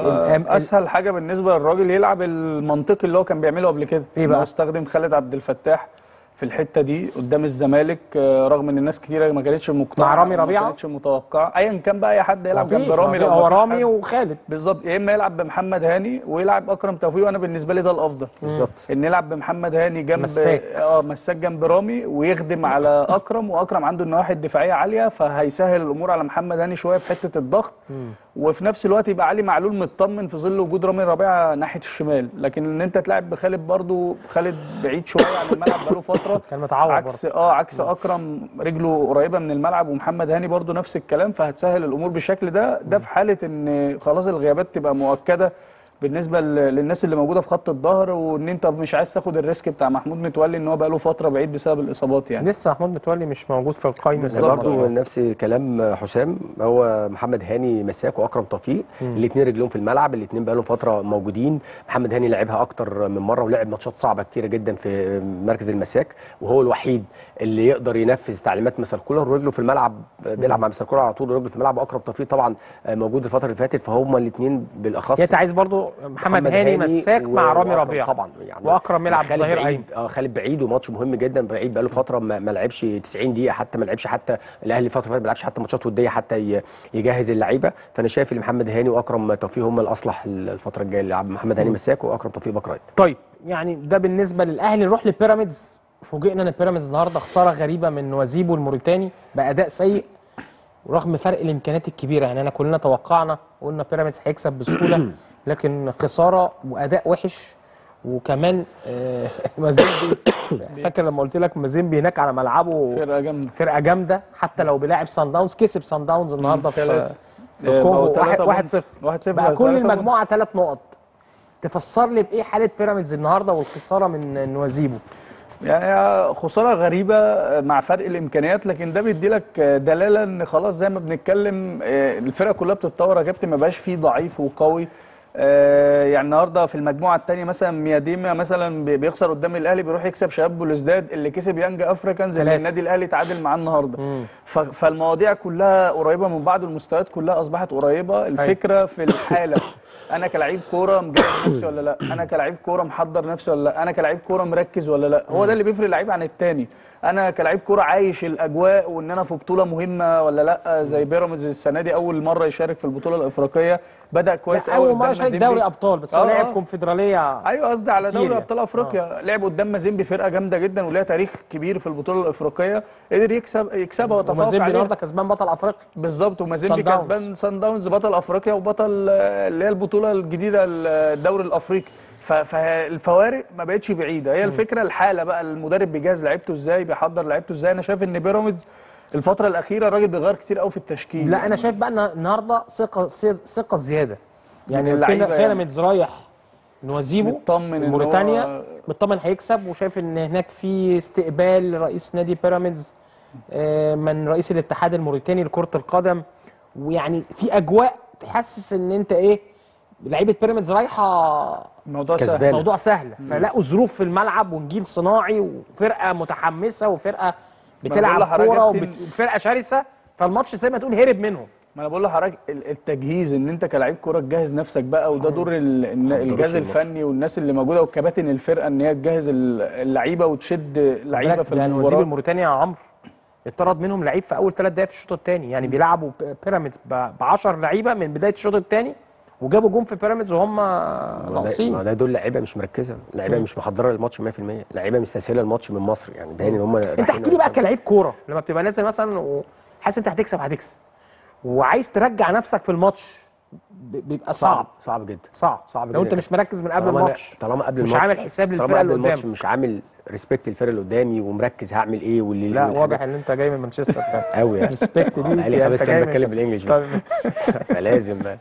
اسهل حاجه بالنسبه للراجل يلعب المنطقي اللي هو كان بيعمله قبل كده إيه إن بقى؟ هو استخدم خالد عبد الفتاح في الحته دي قدام الزمالك آه، رغم ان الناس كتيره ما كانتش مقتنعه مع رامي أو ربيعة؟ ما كانتش متوقعه ايا كان بقى اي حد يلعب مفيش، جنب رامي مفيش. لو هو مفيش رامي حد. وخالد بالظبط يا اما يلعب بمحمد هاني ويلعب اكرم توفيق وانا بالنسبه لي ده الافضل بالظبط. ان يلعب بمحمد هاني جنب مساك. اه مساك جنب رامي ويخدم على اكرم واكرم عنده النواحي الدفاعيه عاليه فهيسهل الامور على محمد هاني شويه في حته الضغط وفي نفس الوقت يبقى علي معلول مطمن في ظل وجود رامي ربيعه ناحيه الشمال لكن ان انت تلعب بخالد برضو خالد بعيد شويه عن الملعب بقاله فتره كان متعور عكس اه عكس اكرم رجله قريبه من الملعب ومحمد هاني برضو نفس الكلام فهتسهل الامور بالشكل ده ده في حاله ان خلاص الغيابات تبقى مؤكده بالنسبه ل- للناس اللي موجوده في خط الظهر وان انت مش عايز تاخد الريسك بتاع محمود متولي ان هو بقاله فتره بعيد بسبب الاصابات يعني لسه محمود متولي مش موجود في القائمه بالظبط. برضه نفس كلام حسام هو محمد هاني مساك واكرم توفيق الاثنين رجلهم في الملعب الاثنين بقالهم فتره موجودين محمد هاني لعبها اكتر من مره ولعب ماتشات صعبه كتيره جدا في مركز المساك وهو الوحيد اللي يقدر ينفذ تعليمات مستر كولر ورجله في الملعب بيلعب مع مستر كولر على طول ورجله في الملعب واكرم توفيق طبعا موجود الفتره اللي فاتت فهم الاثنين بالاخص يعني انت عايز برضو محمد, هاني مساك و- مع رامي وأكرم ربيعه طبعا يعني واكرم يلعب خالد ظهير بعيد ايمن اه خالد بعيد وماتش مهم جدا بعيد بقاله فتره ما, ما لعبش 90 دقيقه حتى ما لعبش حتى الاهلي فتره فاتت ما لعبش حتى ماتشات وديه حتى ي- يجهز اللعيبه فانا شايف ان محمد هاني واكرم توفيق هم الاصلح الفتره الجايه اللي يلعب محمد هاني مساك واكرم توفيق باك رايت طيب يعني ده بالنسبه للاهلي نروح لبيراميدز فوجئنا ان بيراميدز النهارده خساره غريبه من وزيبو الموريتاني باداء سيء ورغم فرق الامكانيات الكبيره يعني انا كلنا توقعنا قلنا بيراميدز هيكسب بسهوله لكن خساره واداء وحش وكمان آه، مازيمبي فاكر لما قلت لك مازيمبي هناك على ملعبه فرقه جامده فرقه جامده حتى لو بيلاعب سان داونز كسب سان داونز النهارده في تلاتة. في آه، الكونغو بقوا تلاتة 1 0 واحد صفر بقى بقى كل تلاتة المجموعه ثلاث نقط تفسر لي بايه حاله بيراميدز النهارده والخساره من نوازيبو يعني خساره غريبه مع فرق الامكانيات لكن ده بيدي لك دلاله ان خلاص زي ما بنتكلم آه، الفرقه كلها بتتطور يا كابتن ما بقاش فيه ضعيف وقوي آه، يعني النهارده في المجموعه الثانيه مثلا مياديما مثلا بي- بيخسر قدام الاهلي بيروح يكسب شباب بلوزداد اللي كسب يانج افريكانز اللي تلاتة. النادي الاهلي تعادل معاه النهارده ف- فالمواضيع كلها قريبه من بعض والمستويات كلها اصبحت قريبه الفكره في الحاله انا كلاعب كوره مجهز نفسي ولا لا انا كلاعب كوره محضر نفسي ولا لا انا كلاعب كوره مركز ولا لا هو ده اللي بيفرق اللعيب عن التاني انا كلاعب كوره عايش الاجواء وان انا في بطوله مهمه ولا لا زي بيراميدز السنه دي اول مره يشارك في البطوله الافريقيه بدا كويس لا، قوي اول مره قدام شارك مازيمبي. دوري ابطال بس هو آه، لعب آه. كونفدراليه ايوه قصدي على كتير دوري يعني. ابطال افريقيا لعب قدام مازيمبي فرقه جامده جدا وليها تاريخ كبير في البطوله الافريقيه قدر يكسب يكسبها وتفوق ومازيمبي عليها النهارده كسبان بطل افريقيا بالظبط ومازيمبي صن داونز. كسبان سان داونز بطل افريقيا وبطل آه، اللي هي البطوله الجديده الدوري الافريقي ف- فالفوارق ما بقتش بعيده هي الفكره الحاله بقى المدرب بيجهز لعيبته ازاي بيحضر لعيبته ازاي انا شايف ان بيراميدز الفتره الاخيره الراجل بيغير كتير قوي في التشكيل لا انا شايف بقى ان النهارده ثقه ثقه زياده يعني من اللعيبة اللعيبه يعني. بيراميدز رايح نوازيبو مطمن إن هو- موريتانيا مطمن هيكسب وشايف ان هناك في استقبال لرئيس نادي بيراميدز آه، من رئيس الاتحاد الموريتاني لكره القدم ويعني في اجواء تحسس ان انت ايه لعيبه بيراميدز رايحه الموضوع سهل كسبانة. موضوع سهل فلاقوا ظروف في الملعب ونجيل صناعي وفرقه متحمسه وفرقه بقول بتلعب لحضرتك كوره كابتن- وفرقه شرسه فالماتش زي ما تقول هرب منهم ما انا بقول لحضرتك ال- التجهيز ان انت كلاعب كوره تجهز نفسك بقى وده دور ال- الن- حضروش الجهاز الماتش. الفني والناس اللي موجوده وكباتن الفرقه ان هي تجهز ال- اللعيبه وتشد لعيبه في يعني وزير المباراه الموريتانيا يا عمرو اتطرد منهم لعيب في اول ثلاث دقائق في الشوط الثاني يعني بيلعبوا ب- بيراميدز ب 10 لعيبه من بدايه الشوط الثاني وجابوا جون في بيراميدز وهم ما ده- ناقصين ما ده دول لعيبه مش مركزه لعيبه مم. مش محضره للماتش 100% لعيبه مستسهله الماتش من مصر يعني ده ان هم انت احكي لي بقى كلاعب كوره لما بتبقى نازل مثلا وحاسس انت هتكسب هتكسب وعايز ترجع نفسك في الماتش ب- بيبقى صعب صعب جدا صعب صعب لو جدا انت مش مركز من قبل طالما أنا- الماتش طالما قبل مش الماتش عامل حساب طالما للفرقه قبل اللي الماتش قدام مش عامل ريسبكت للفرقه اللي قدامي ومركز هعمل ايه واللي لا والحاجات- واضح ان انت جاي من مانشستر فعلا قوي يعني ريسبكت دي بقالي يعني خمس انت ايام جاي من- بتكلم بالانجلش بس طيب. فلازم بقى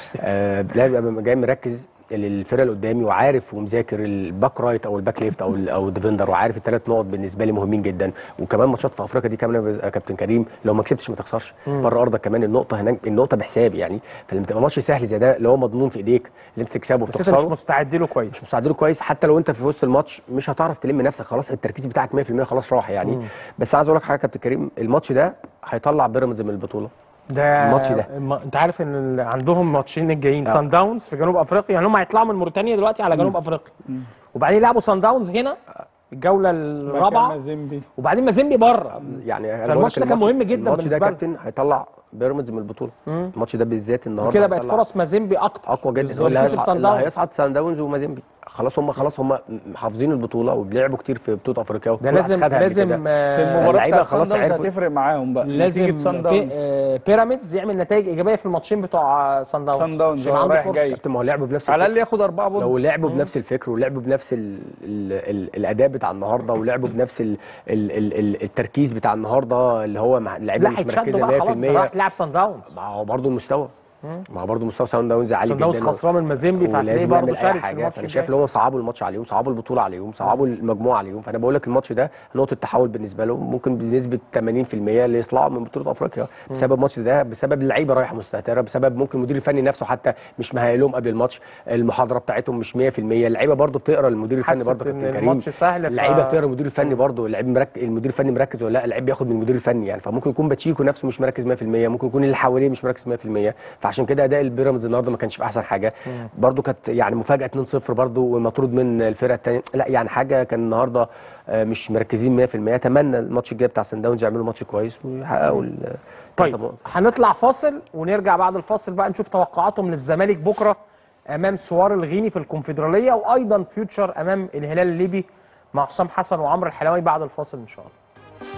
آه لازم ابقى جاي مركز للفرقه اللي قدامي وعارف ومذاكر الباك رايت او الباك ليفت او ال- او الديفندر وعارف الثلاث نقط بالنسبه لي مهمين جدا وكمان ماتشات في افريقيا دي كمان يا كابتن كريم لو ما كسبتش ما تخسرش مم. بره ارضك كمان النقطه هناك النقطه بحساب يعني فلما تبقى ماتش سهل زي ده اللي هو مضمون في ايديك اللي انت تكسبه بس انت وبتخسره مش مستعد له كويس مش مستعد له كويس حتى لو انت في وسط الماتش مش هتعرف تلم نفسك خلاص التركيز بتاعك 100% خلاص راح يعني مم. بس عايز اقول لك حاجه يا كابتن كريم الماتش ده هيطلع بيراميدز من البطوله ده الماتش ده. الم- انت عارف ان ال- عندهم ماتشين الجايين آه. سان داونز في جنوب افريقيا يعني هم هيطلعوا من موريتانيا دلوقتي على جنوب افريقيا وبعدين يلعبوا سان داونز هنا الجوله الرابعه مازيمبي وبعدين مازيمبي بره يعني أنا فالماتش بقول ده لك كان مهم جدا الماتش ده بالنسبه يا لهم كابتن هيطلع بيراميدز من البطوله مم. الماتش ده بالذات النهارده كده بقت هيطلع فرص مازيمبي اكتر اقوى جدا بالظبط. اللي كسب هيصعد سان اللي داونز. هيصعد سان داونز ومازيمبي خلاص هم خلاص هم حافظين البطوله ولعبوا كتير في بطوله افريقيا ده وكل واحد لازم خدها قبل لازم كده. بس المباراه فاللعيبه بتاعت سان خلاص داونز عرفوا هتفرق معاهم بقى لازم نتيجة سان بي- داونز آه، بيراميدز يعمل نتائج ايجابيه في الماتشين بتوع سان داونز سان داونز عشان هو عنده رايح فرصة. جاي كابتن ما هو لعبوا بنفس على الفكر. الاقل ياخد اربعه بونت لو لعبوا بنفس الفكر ولعبوا بنفس ال ال ال الاداء بتاع النهارده ولعبوا بنفس ال ال ال ال التركيز بتاع النهارده اللي هو مع- اللعيبه لا مش هيتشدوا مركزه بقى خلاص ده 100% راح تلعب سان داونز ما هو برضه المستوى مم. ما هو برضه مستوى سان داونز عالي سان جدا داونز خسران من مازيمبي فهتلاقيه ولازم برضه يعمل اي شرس حاجه الماتش فانا شايف الجاي. ان هم صعبوا الماتش عليهم صعبوا البطوله عليهم صعبوا المجموعه عليهم فانا بقول لك الماتش ده نقطه تحول بالنسبه لهم ممكن بنسبه 80% اللي يطلعوا من بطوله افريقيا بسبب الماتش ده بسبب اللعيبه رايحه مستهتره بسبب ممكن المدير الفني نفسه حتى مش مهيئ لهم قبل الماتش المحاضره بتاعتهم مش 100% اللعيبه برضه بتقرا المدير الفني حست برضه إن كابتن كريم الماتش سهل ف- اللعيبه بتقرا المدير الفني برضه اللعيب مركز المدير الفني مركز ولا لا اللعيب بياخد من المدير الفني يعني فممكن يكون باتشيكو نفسه مش مركز 100% ممكن يكون اللي حواليه مش مركز 100% فعشان كده اداء البيراميدز النهارده ما كانش في احسن حاجه مم. برضو كانت يعني مفاجاه 2-0 برضو ومطرود من الفرقه الثانيه لا يعني حاجه كان النهارده آه، مش مركزين 100% اتمنى الماتش الجاي بتاع سان داونز يعملوا ماتش كويس ويحققوا ال- طيب التلاتة نقط. هنطلع فاصل ونرجع بعد الفاصل بقى نشوف توقعاتهم للزمالك بكره امام سوار الغيني في الكونفدراليه وايضا فيوتشر امام الهلال الليبي مع حسام حسن وعمرو الحلواني بعد الفاصل ان شاء الله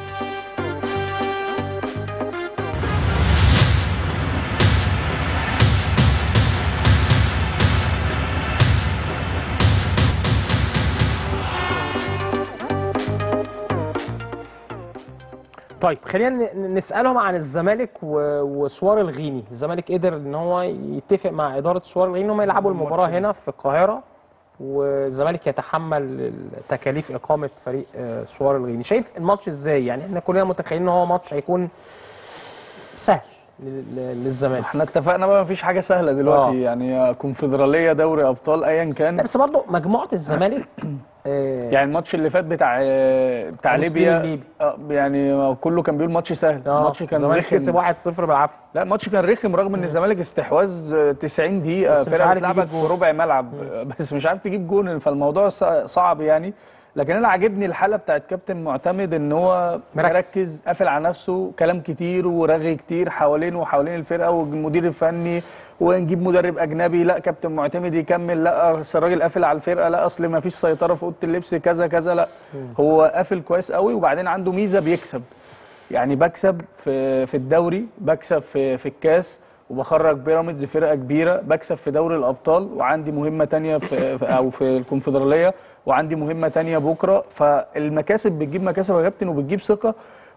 طيب خلينا ن- نسالهم عن الزمالك و- وسوار الغيني الزمالك قدر ان هو يتفق مع اداره سوار الغيني ان هم يلعبوا المباراه هنا في القاهره والزمالك يتحمل تكاليف اقامه فريق آه، سوار الغيني شايف الماتش ازاي يعني احنا كلنا متخيلين ان هو ماتش هيكون سهل لل- لل- للزمالك احنا اتفقنا بقى مفيش حاجه سهله دلوقتي آه. يعني كونفدراليه دوري ابطال ايا كان لا بس برضه مجموعه الزمالك آه، يعني الماتش اللي فات بتاع بتاع أبو سليم ليبيا الليبي. آه، يعني كله كان بيقول ماتش سهل آه، الماتش كان الزمالك رخم كسب 1-0 بالعافيه لا الماتش كان رخم رغم ان الزمالك استحواذ آه، 90 دقيقه بس مش فرقه عارف بتلعبك يجيب في ربع ملعب بس مش عارف تجيب جون فالموضوع ص- صعب يعني لكن انا عاجبني الحاله بتاعت كابتن معتمد ان هو مركز. مركز قافل على نفسه كلام كتير ورغي كتير حوالينه وحوالين الفرقه والمدير الفني ونجيب مدرب اجنبي لا كابتن معتمد يكمل لا اصل الراجل قافل على الفرقه لا اصل ما فيش سيطره في اوضه اللبس كذا كذا لا هو قافل كويس قوي وبعدين عنده ميزه بيكسب يعني بكسب في في الدوري بكسب في في الكاس وبخرج بيراميدز فرقه كبيره بكسب في دوري الابطال وعندي مهمه تانية في في- او في الكونفدراليه وعندي مهمه تانية بكره فالمكاسب بتجيب مكاسب يا كابتن وبتجيب ثقه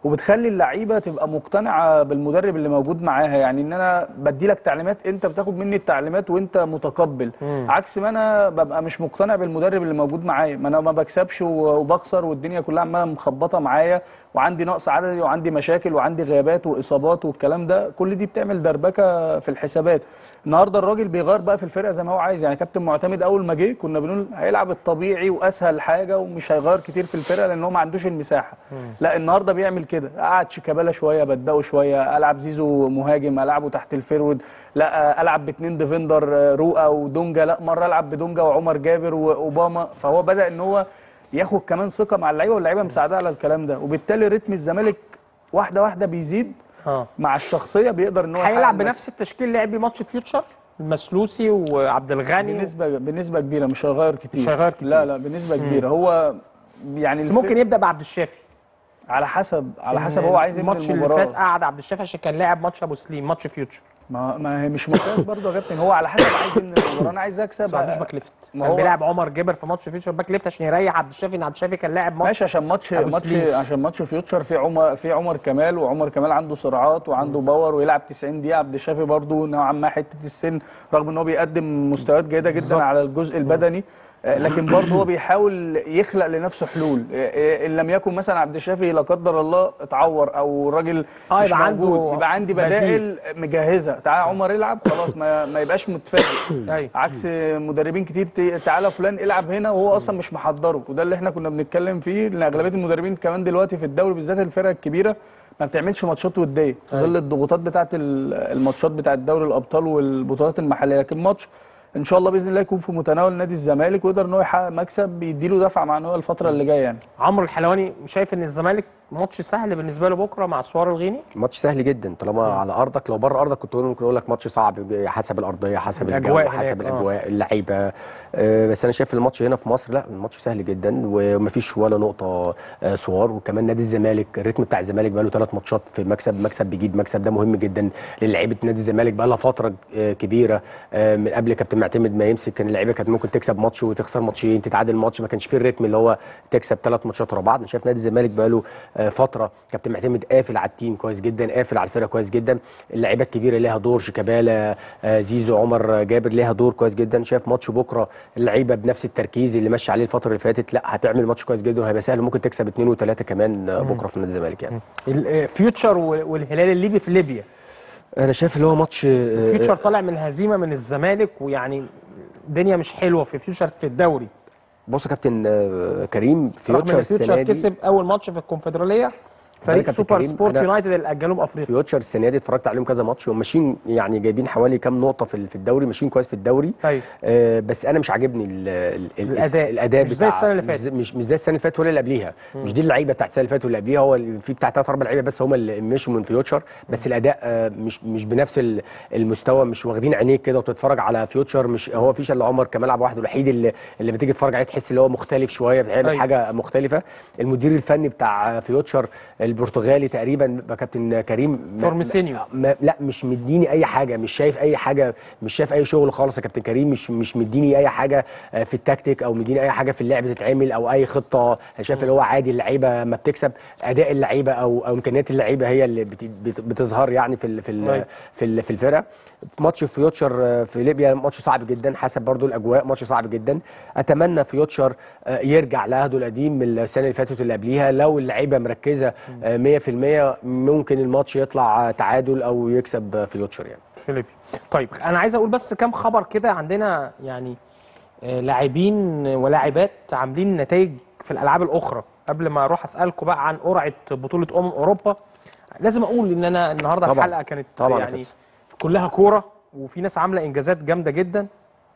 وبتخلي اللعيبه تبقى مقتنعه بالمدرب اللي موجود معاها يعني ان انا بدي لك تعليمات انت بتاخد مني التعليمات وانت متقبل مم. عكس ما انا ببقى مش مقتنع بالمدرب اللي موجود معايا ما انا ما بكسبش و- وبخسر والدنيا كلها عماله مخبطه معايا وعندي نقص عددي وعندي مشاكل وعندي غيابات واصابات والكلام ده كل دي بتعمل دربكه في الحسابات النهارده الراجل بيغير بقى في الفرقه زي ما هو عايز يعني كابتن معتمد اول ما جه كنا بنقول هيلعب الطبيعي واسهل حاجه ومش هيغير كتير في الفرقه لان هو ما عندوش المساحه لا النهارده بيعمل كده قعد شيكابالا شويه بدأه شويه العب زيزو مهاجم العبه تحت الفرود لا العب باتنين ديفندر آه، رؤى ودونجا لا مره العب بدونجا وعمر جابر واوباما فهو بدأ ان هو ياخد كمان ثقه مع اللعيبه واللعيبه مساعده على الكلام ده وبالتالي رتم الزمالك واحده واحده بيزيد اه مع الشخصيه بيقدر ان هو يحقق هيلعب المكسب. بنفس التشكيل اللي لعب بيه ماتش فيوتشر المسلوسي وعبد الغني بنسبه بنسبه كبيره مش هيغير كتير مش هيغير كتير. لا لا بنسبه مم. كبيره هو يعني بس الف- ممكن يبدا بعبد الشافي على حسب على إن حسب هو عايز يبني الماتش اللي المباراة. فات قعد عبد الشافي عشان كان لاعب ماتش ابو سليم ماتش فيوتشر ما ما هي مش مقياس برضه يا كابتن هو على حسب عايز يبني المباراه انا عايز اكسب بس ما عندوش باك ليفت ما كان هو- بيلعب عمر جابر في ماتش فيوتشر باك ليفت عشان يريح عبد الشافي ان عبد الشافي كان لاعب ماتش ماشي عشان ماتش أبو ماتش سليم. عشان ماتش فيوتشر في عمر في عمر كمال وعمر كمال عنده سرعات وعنده باور ويلعب 90 دقيقه عبد الشافي برضه نوعا ما حته السن رغم ان هو بيقدم مستويات جيده جدا بالظبط. على الجزء البدني آه، لكن برضه هو بيحاول يخلق لنفسه حلول آه، آه، ان لم يكن مثلا عبد الشافي لا قدر الله اتعور او الراجل آه، مش يبقى عنده موجود يبقى عندي بديل. بدائل مجهزه تعالى عمر العب خلاص ما, ما يبقاش متفاجئ أيوة. عكس مدربين كتير ت- تعالى فلان العب هنا وهو اصلا مش محضره وده اللي احنا كنا بنتكلم فيه ان اغلبيه المدربين كمان دلوقتي في الدوري بالذات الفرق الكبيره ما بتعملش ماتشات وديه في ظل الضغوطات بتاعه ال- الماتشات بتاعه دوري الابطال والبطولات المحليه لكن ماتش ان شاء الله باذن الله يكون في متناول نادي الزمالك ويقدر ان هو يحقق مكسب يديله دفعه معنويه الفتره اللي جايه يعني عمرو الحلواني شايف ان الزمالك ماتش سهل بالنسبه له بكره مع سوار الغيني ماتش سهل جدا طالما على ارضك لو بره ارضك كنت ممكن اقول لك ماتش صعب حسب الارضيه حسب الجو الأجواء هناك، حسب آه. الاجواء اللعيبه آه، بس انا شايف الماتش هنا في مصر لا الماتش سهل جدا ومفيش ولا نقطه آه، صور وكمان نادي الزمالك الريتم بتاع الزمالك بقى له ثلاث ماتشات في مكسب مكسب بيجيب مكسب ده مهم جدا للعيبه نادي الزمالك بقى لها فتره آه، كبيره آه، من قبل كابتن معتمد ما يمسك كان اللعيبه كانت ممكن تكسب ماتش وتخسر ماتشين تتعادل ماتش ما كانش فيه الريتم اللي هو تكسب ثلاث ماتشات ورا بعض انا شايف نادي الزمالك بقى له آه، فتره كابتن معتمد قافل على التيم كويس جدا قافل على الفرقه كويس جدا اللعيبه الكبيره ليها دور شيكابالا آه، زيزو عمر جابر ليها دور كويس جدا شايف ماتش بكره اللعيبه بنفس التركيز اللي ماشي عليه الفتره اللي فاتت لا هتعمل ماتش كويس جدا وهيبقى سهل ممكن تكسب اثنين وثلاثه كمان آه، بكره في نادي الزمالك يعني الفيوتشر والهلال الليبي في ليبيا انا شايف اللي هو ماتش آه، فيوتشر طالع من هزيمه من الزمالك ويعني الدنيا مش حلوه في فيوتشر في الدوري بص يا كابتن آه، كريم رغم فيوتشر ان السنه فيوتشر دي كسب اول ماتش في الكونفدراليه فريق كابتن سوبر كريم، سبورت أنا- يونايتد الجنوب افريقيا فيوتشر السنه دي اتفرجت عليهم كذا ماتش وماشيين يعني جايبين حوالي كام نقطه في ال- في الدوري ماشيين كويس في الدوري ايوه آه بس انا مش عاجبني ال- ال- ال- الأداء. الاداء مش زي بتاع- السنة اللي مش فاتت. زي- مش مش زي السنه اللي فاتت ولا اللي قبليها مش دي اللعيبه بتاعت السنه اللي فاتت واللي قبليها هو اللي في بتاع ثلاث اربع لعيبه بس هم اللي مشوا من فيوتشر بس الاداء آه، مش مش بنفس ال- المستوى مش واخدين عينيك كده وتتفرج على فيوتشر مش هو فيش الا عمر كمال عبد الواحد الوحيد اللي اللي بتيجي تتفرج عليه تحس ان هو مختلف شويه بيعمل أيوة. حاجه مختلفه المدير الفني بتاع فيوتشر البرتغالي تقريبا بقى كابتن كريم ما- فورميسينيو. ما لا مش مديني اي حاجه مش شايف اي حاجه مش شايف اي شغل خالص يا كابتن كريم مش مش مديني اي حاجه آه، في التكتيك او مديني اي حاجه في اللعب تتعمل او اي خطه أنا شايف اللي هو عادي اللعيبه ما بتكسب اداء اللعيبه او او امكانيات اللعيبه هي اللي بت- بت- بتظهر يعني في ال في ال أيوة. في ال في الفرقه ماتش فيوتشر آه، في ليبيا ماتش صعب جدا حسب برضو الاجواء ماتش صعب جدا اتمنى فيوتشر آه، يرجع لعهده القديم من السنه اللي فاتت واللي قبليها لو اللعيبه مركزه آه، 100% ممكن الماتش يطلع آه، تعادل او يكسب آه، فيوتشر يعني في ليبيا طيب انا عايز اقول بس كام خبر كده عندنا يعني آه، لاعبين ولاعبات عاملين نتائج في الالعاب الاخرى قبل ما اروح اسالكم بقى عن قرعه بطوله امم اوروبا لازم اقول ان انا النهارده طبعاً. الحلقه كانت طبعاً يا يعني كابتن. كلها كوره وفي ناس عامله انجازات جامده جدا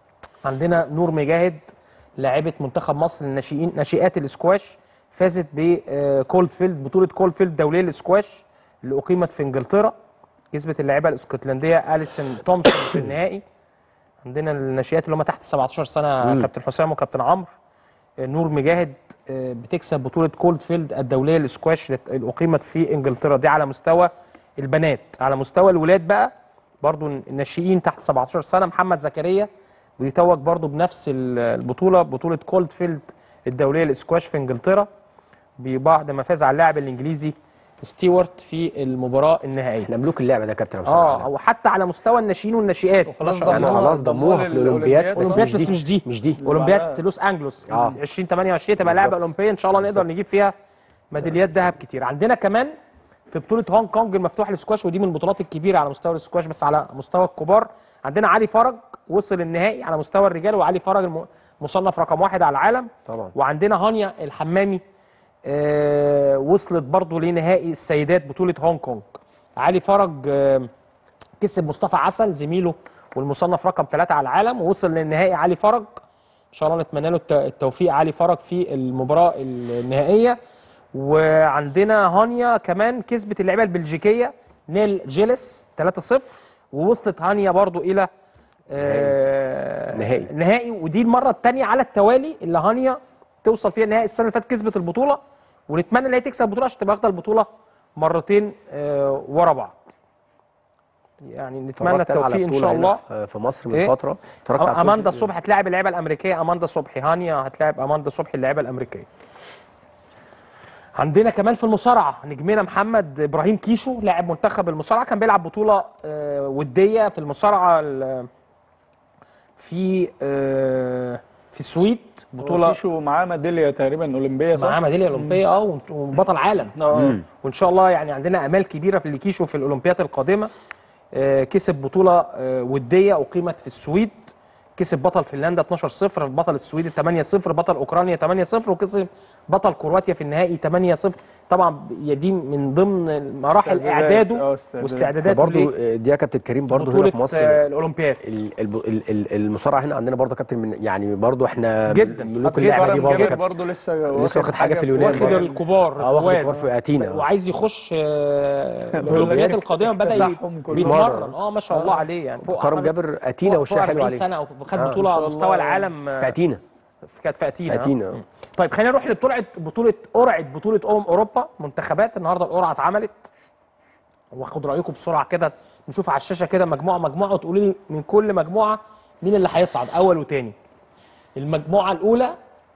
عندنا نور مجاهد لاعبه منتخب مصر للناشئين ناشئات الاسكواش فازت بكولفيلد بطوله كولفيلد دوليه الاسكواش اللي اقيمت في انجلترا كسبت اللاعبه الاسكتلنديه اليسون تومسون في النهائي عندنا الناشئات اللي هم تحت 17 سنه مم. كابتن حسام وكابتن عمرو آه، نور مجاهد آه، بتكسب بطوله كولدفيلد الدوليه للسكواش اللي اقيمت في انجلترا دي على مستوى البنات على مستوى الولاد بقى برضو الناشئين تحت 17 سنه محمد زكريا بيتوج برضو بنفس ال- البطوله بطوله كولدفيلد الدوليه للسكواش في انجلترا بعد ما فاز على اللاعب الانجليزي ستيوارت في المباراه النهائيه احنا ملوك اللعبه ده يا كابتن أبو اه سعد. او حتى على مستوى الناشئين والناشئات خلاص يعني ضموها- خلاص ضموها في الاولمبياد بس اولمبياد مش بس دي مش دي مش دي اولمبياد لوس انجلوس آه. 2028 تبقى لعبه بالظبط. اولمبيه ان شاء الله نقدر بالظبط. نجيب فيها ميداليات ذهب كتير عندنا كمان في بطوله هونج كونج المفتوح للسكواش ودي من البطولات الكبيره على مستوى السكواش بس على مستوى الكبار عندنا علي فرج وصل النهائي على مستوى الرجال وعلي فرج الم- مصنف رقم واحد على العالم طبعا وعندنا هانيا الحمامي آه وصلت برضو لنهائي السيدات بطوله هونج كونج علي فرج آه كسب مصطفى عسل زميله والمصنف رقم ثلاثة على العالم ووصل للنهائي علي فرج ان شاء الله نتمنى له الت- التوفيق علي فرج في المباراه النهائيه وعندنا هانيا كمان كسبت اللعيبه البلجيكيه نيل جيلس 3-0 ووصلت هانيا برضو الى آه نهائي. نهائي ودي المره الثانيه على التوالي اللي هانيا توصل فيها النهائي السنه اللي فاتت كسبت البطوله ونتمنى ان هي تكسب البطوله عشان تبقى واخده البطوله مرتين آه ورا بعض يعني نتمنى اتفرجت أنا على التوفيق ان بطولة شاء هنا الله في- في مصر من إيه؟ فتره اتفرجت على اماندا بطولة- الصبح هتلاعب اللعيبه الامريكيه اماندا صبحي هانيا هتلاعب اماندا صبحي اللعيبه الامريكيه عندنا كمان في المصارعه نجمنا محمد ابراهيم كيشو لاعب منتخب المصارعه كان بيلعب بطوله آه، وديه في المصارعه ال- في آه، في السويد بطوله بطوله كيشو معاه ميداليه تقريبا اولمبيه صح؟ معاه ميداليه اولمبيه اه ومت- وبطل عالم اه وان شاء الله يعني عندنا امال كبيره في اللي كيشو في الاولمبياد القادمه آه، كسب بطوله آه، وديه اقيمت في السويد كسب بطل فنلندا 12-0 بطل السويد 8-0 بطل اوكرانيا 8-0 وكسب بطل كرواتيا في النهائي 8-0 طبعا دي من ضمن مراحل استعدادات، اعداده آه، استعدادات. واستعداداته برضه ليه؟ دي يا كابتن كريم برضه هنا بطوله في مصر آه، الاولمبياد ال- الب- ال- ال- المصارعه هنا عندنا برضه كابتن من يعني برضه احنا جدا. ملوك أبو اللعبه جابر دي برضه جابر كابتن برضه لسه لسه واخد حاجه في اليونان واخد برضه. الكبار اه واخد الرواد. الكبار في اتينا وعايز يخش آه، الاولمبياد القادمه بدا ي- اكتساحهم كلهم. بيتمرن اه ما شاء الله عليه يعني فوق كرم أعتقد جابر اتينا فوق- وشها فوق حلو 40 عليه سنه او خد آه، بطوله إن على شاء مستوى الله. العالم في اتينا كانت في اتينا في آه. اتينا مم. طيب خلينا نروح لبطوله بطوله قرعه بطوله امم اوروبا منتخبات النهارده القرعه اتعملت واخد رايكم بسرعه كده نشوف على الشاشه كده مجموعه مجموعه وتقولوا لي من كل مجموعه مين اللي هيصعد اول وتاني المجموعه الاولى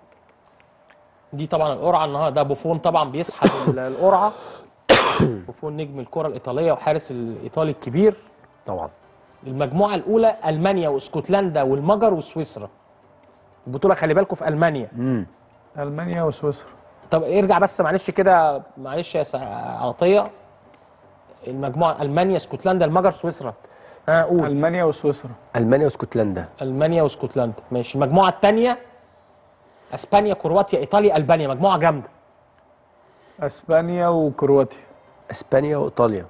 دي طبعا القرعه النهارده ده بوفون طبعا بيسحب ال- القرعه بوفون نجم الكره الايطاليه وحارس الايطالي الكبير طبعا المجموعه الاولى المانيا واسكتلندا والمجر وسويسرا البطوله خلي بالكم في المانيا امم المانيا وسويسرا طب ارجع بس معلش كده معلش يا سع- عطيه المجموعه المانيا اسكتلندا المجر سويسرا ها قول المانيا وسويسرا المانيا واسكتلندا المانيا واسكتلندا ماشي المجموعه الثانيه اسبانيا كرواتيا ايطاليا البانيا مجموعه جامده اسبانيا وكرواتيا اسبانيا وايطاليا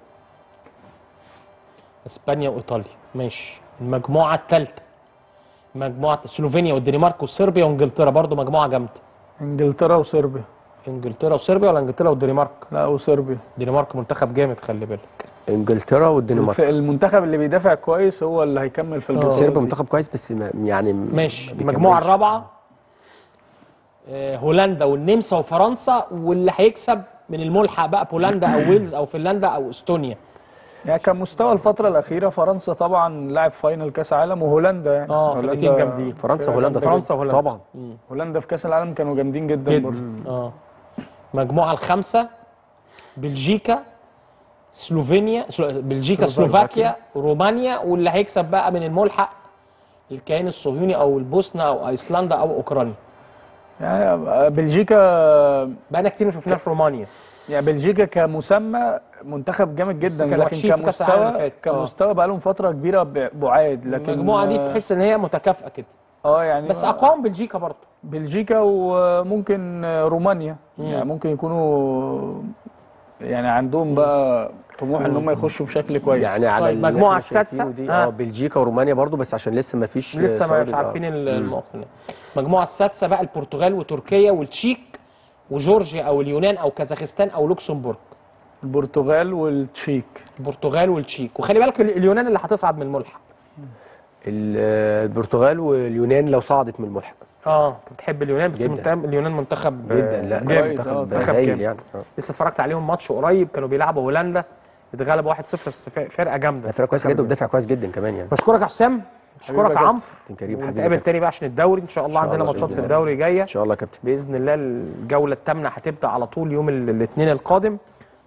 اسبانيا وايطاليا ماشي المجموعه الثالثه مجموعه سلوفينيا والدنمارك وصربيا وانجلترا برضو مجموعه جامده انجلترا وصربيا انجلترا وصربيا ولا انجلترا والدنمارك لا وصربيا الدنمارك منتخب جامد خلي بالك انجلترا والدنمارك الف- المنتخب اللي بيدافع كويس هو اللي هيكمل في البطوله صربيا دي. منتخب كويس بس ما يعني ماشي ما المجموعه بيكملش. الرابعه آه، هولندا والنمسا وفرنسا واللي هيكسب من الملحق بقى بولندا او ويلز او فنلندا او استونيا يعني كان مستوى الفترة الأخيرة فرنسا طبعا لاعب فاينل كأس عالم وهولندا يعني اه هولندا- فرقتين جامدين فرنسا وهولندا فرنسا وهولندا طبعا هولندا في كأس العالم كانوا جامدين جدا, جد برضه اه المجموعه الخامسه بلجيكا سلوفينيا سلو... بلجيكا سلوفاكيا رومانيا واللي هيكسب بقى من الملحق الكيان الصهيوني او البوسنه او ايسلندا او اوكرانيا يعني بلجيكا بقى كتير ما شفناش رومانيا يعني بلجيكا كمسمى منتخب جامد بس جدا كانوا لكن وحشين في كأس العالم اللي كمستوى فات. آه. كمستوى بقى لهم فترة كبيرة ب- بعاد لكن المجموعه دي آه، تحس ان هي متكافئه كده اه يعني بس اقوام بلجيكا برضه بلجيكا وممكن رومانيا مم. يعني ممكن يكونوا يعني عندهم بقى طموح ان هم يخشوا بشكل كويس يعني على طيب، اللي المجموعة إحنا السادسة؟ شايفينه دي ها. اه بلجيكا ورومانيا برضو بس عشان لسه ما فيش لسه سعودي مش بقى. عارفين ال- مم. الموقف المجموعه السادسه بقى البرتغال وتركيا والتشيك وجورجيا او اليونان او كازاخستان او لوكسمبورغ البرتغال والتشيك البرتغال والتشيك وخلي بالك ال- اليونان اللي هتصعد من الملحق ال- آه، البرتغال واليونان لو صعدت من الملحق اه انت بتحب اليونان بس جداً. منتخب اليونان منتخب آه، جدا لا جامد منتخب منتخب هايل جامد يعني آه. لسه اتفرجت عليهم ماتش قريب كانوا بيلعبوا هولندا اتغلبوا 1-0 بس ف- فرقه جامده فرقه كويسه جدا وبدافع كويس جدا كمان يعني بشكرك يا حسام بشكرك يا حبيبي يا عمرو كابتن كريم حبيبي ونتقابل يا تاني بقى عشان الدوري ان شاء الله إن شاء عندنا الله ماتشات في بإذن الله. الدوري جايه ان شاء الله يا كابتن باذن الله الجوله الثامنه هتبدا على طول يوم ال- الاثنين القادم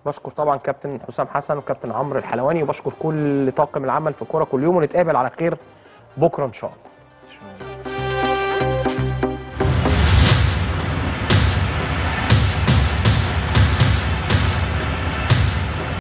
بشكر طبعا كابتن حسام حسن وكابتن عمرو الحلواني وبشكر كل طاقم العمل في كوره كل يوم ونتقابل على خير بكره ان شاء الله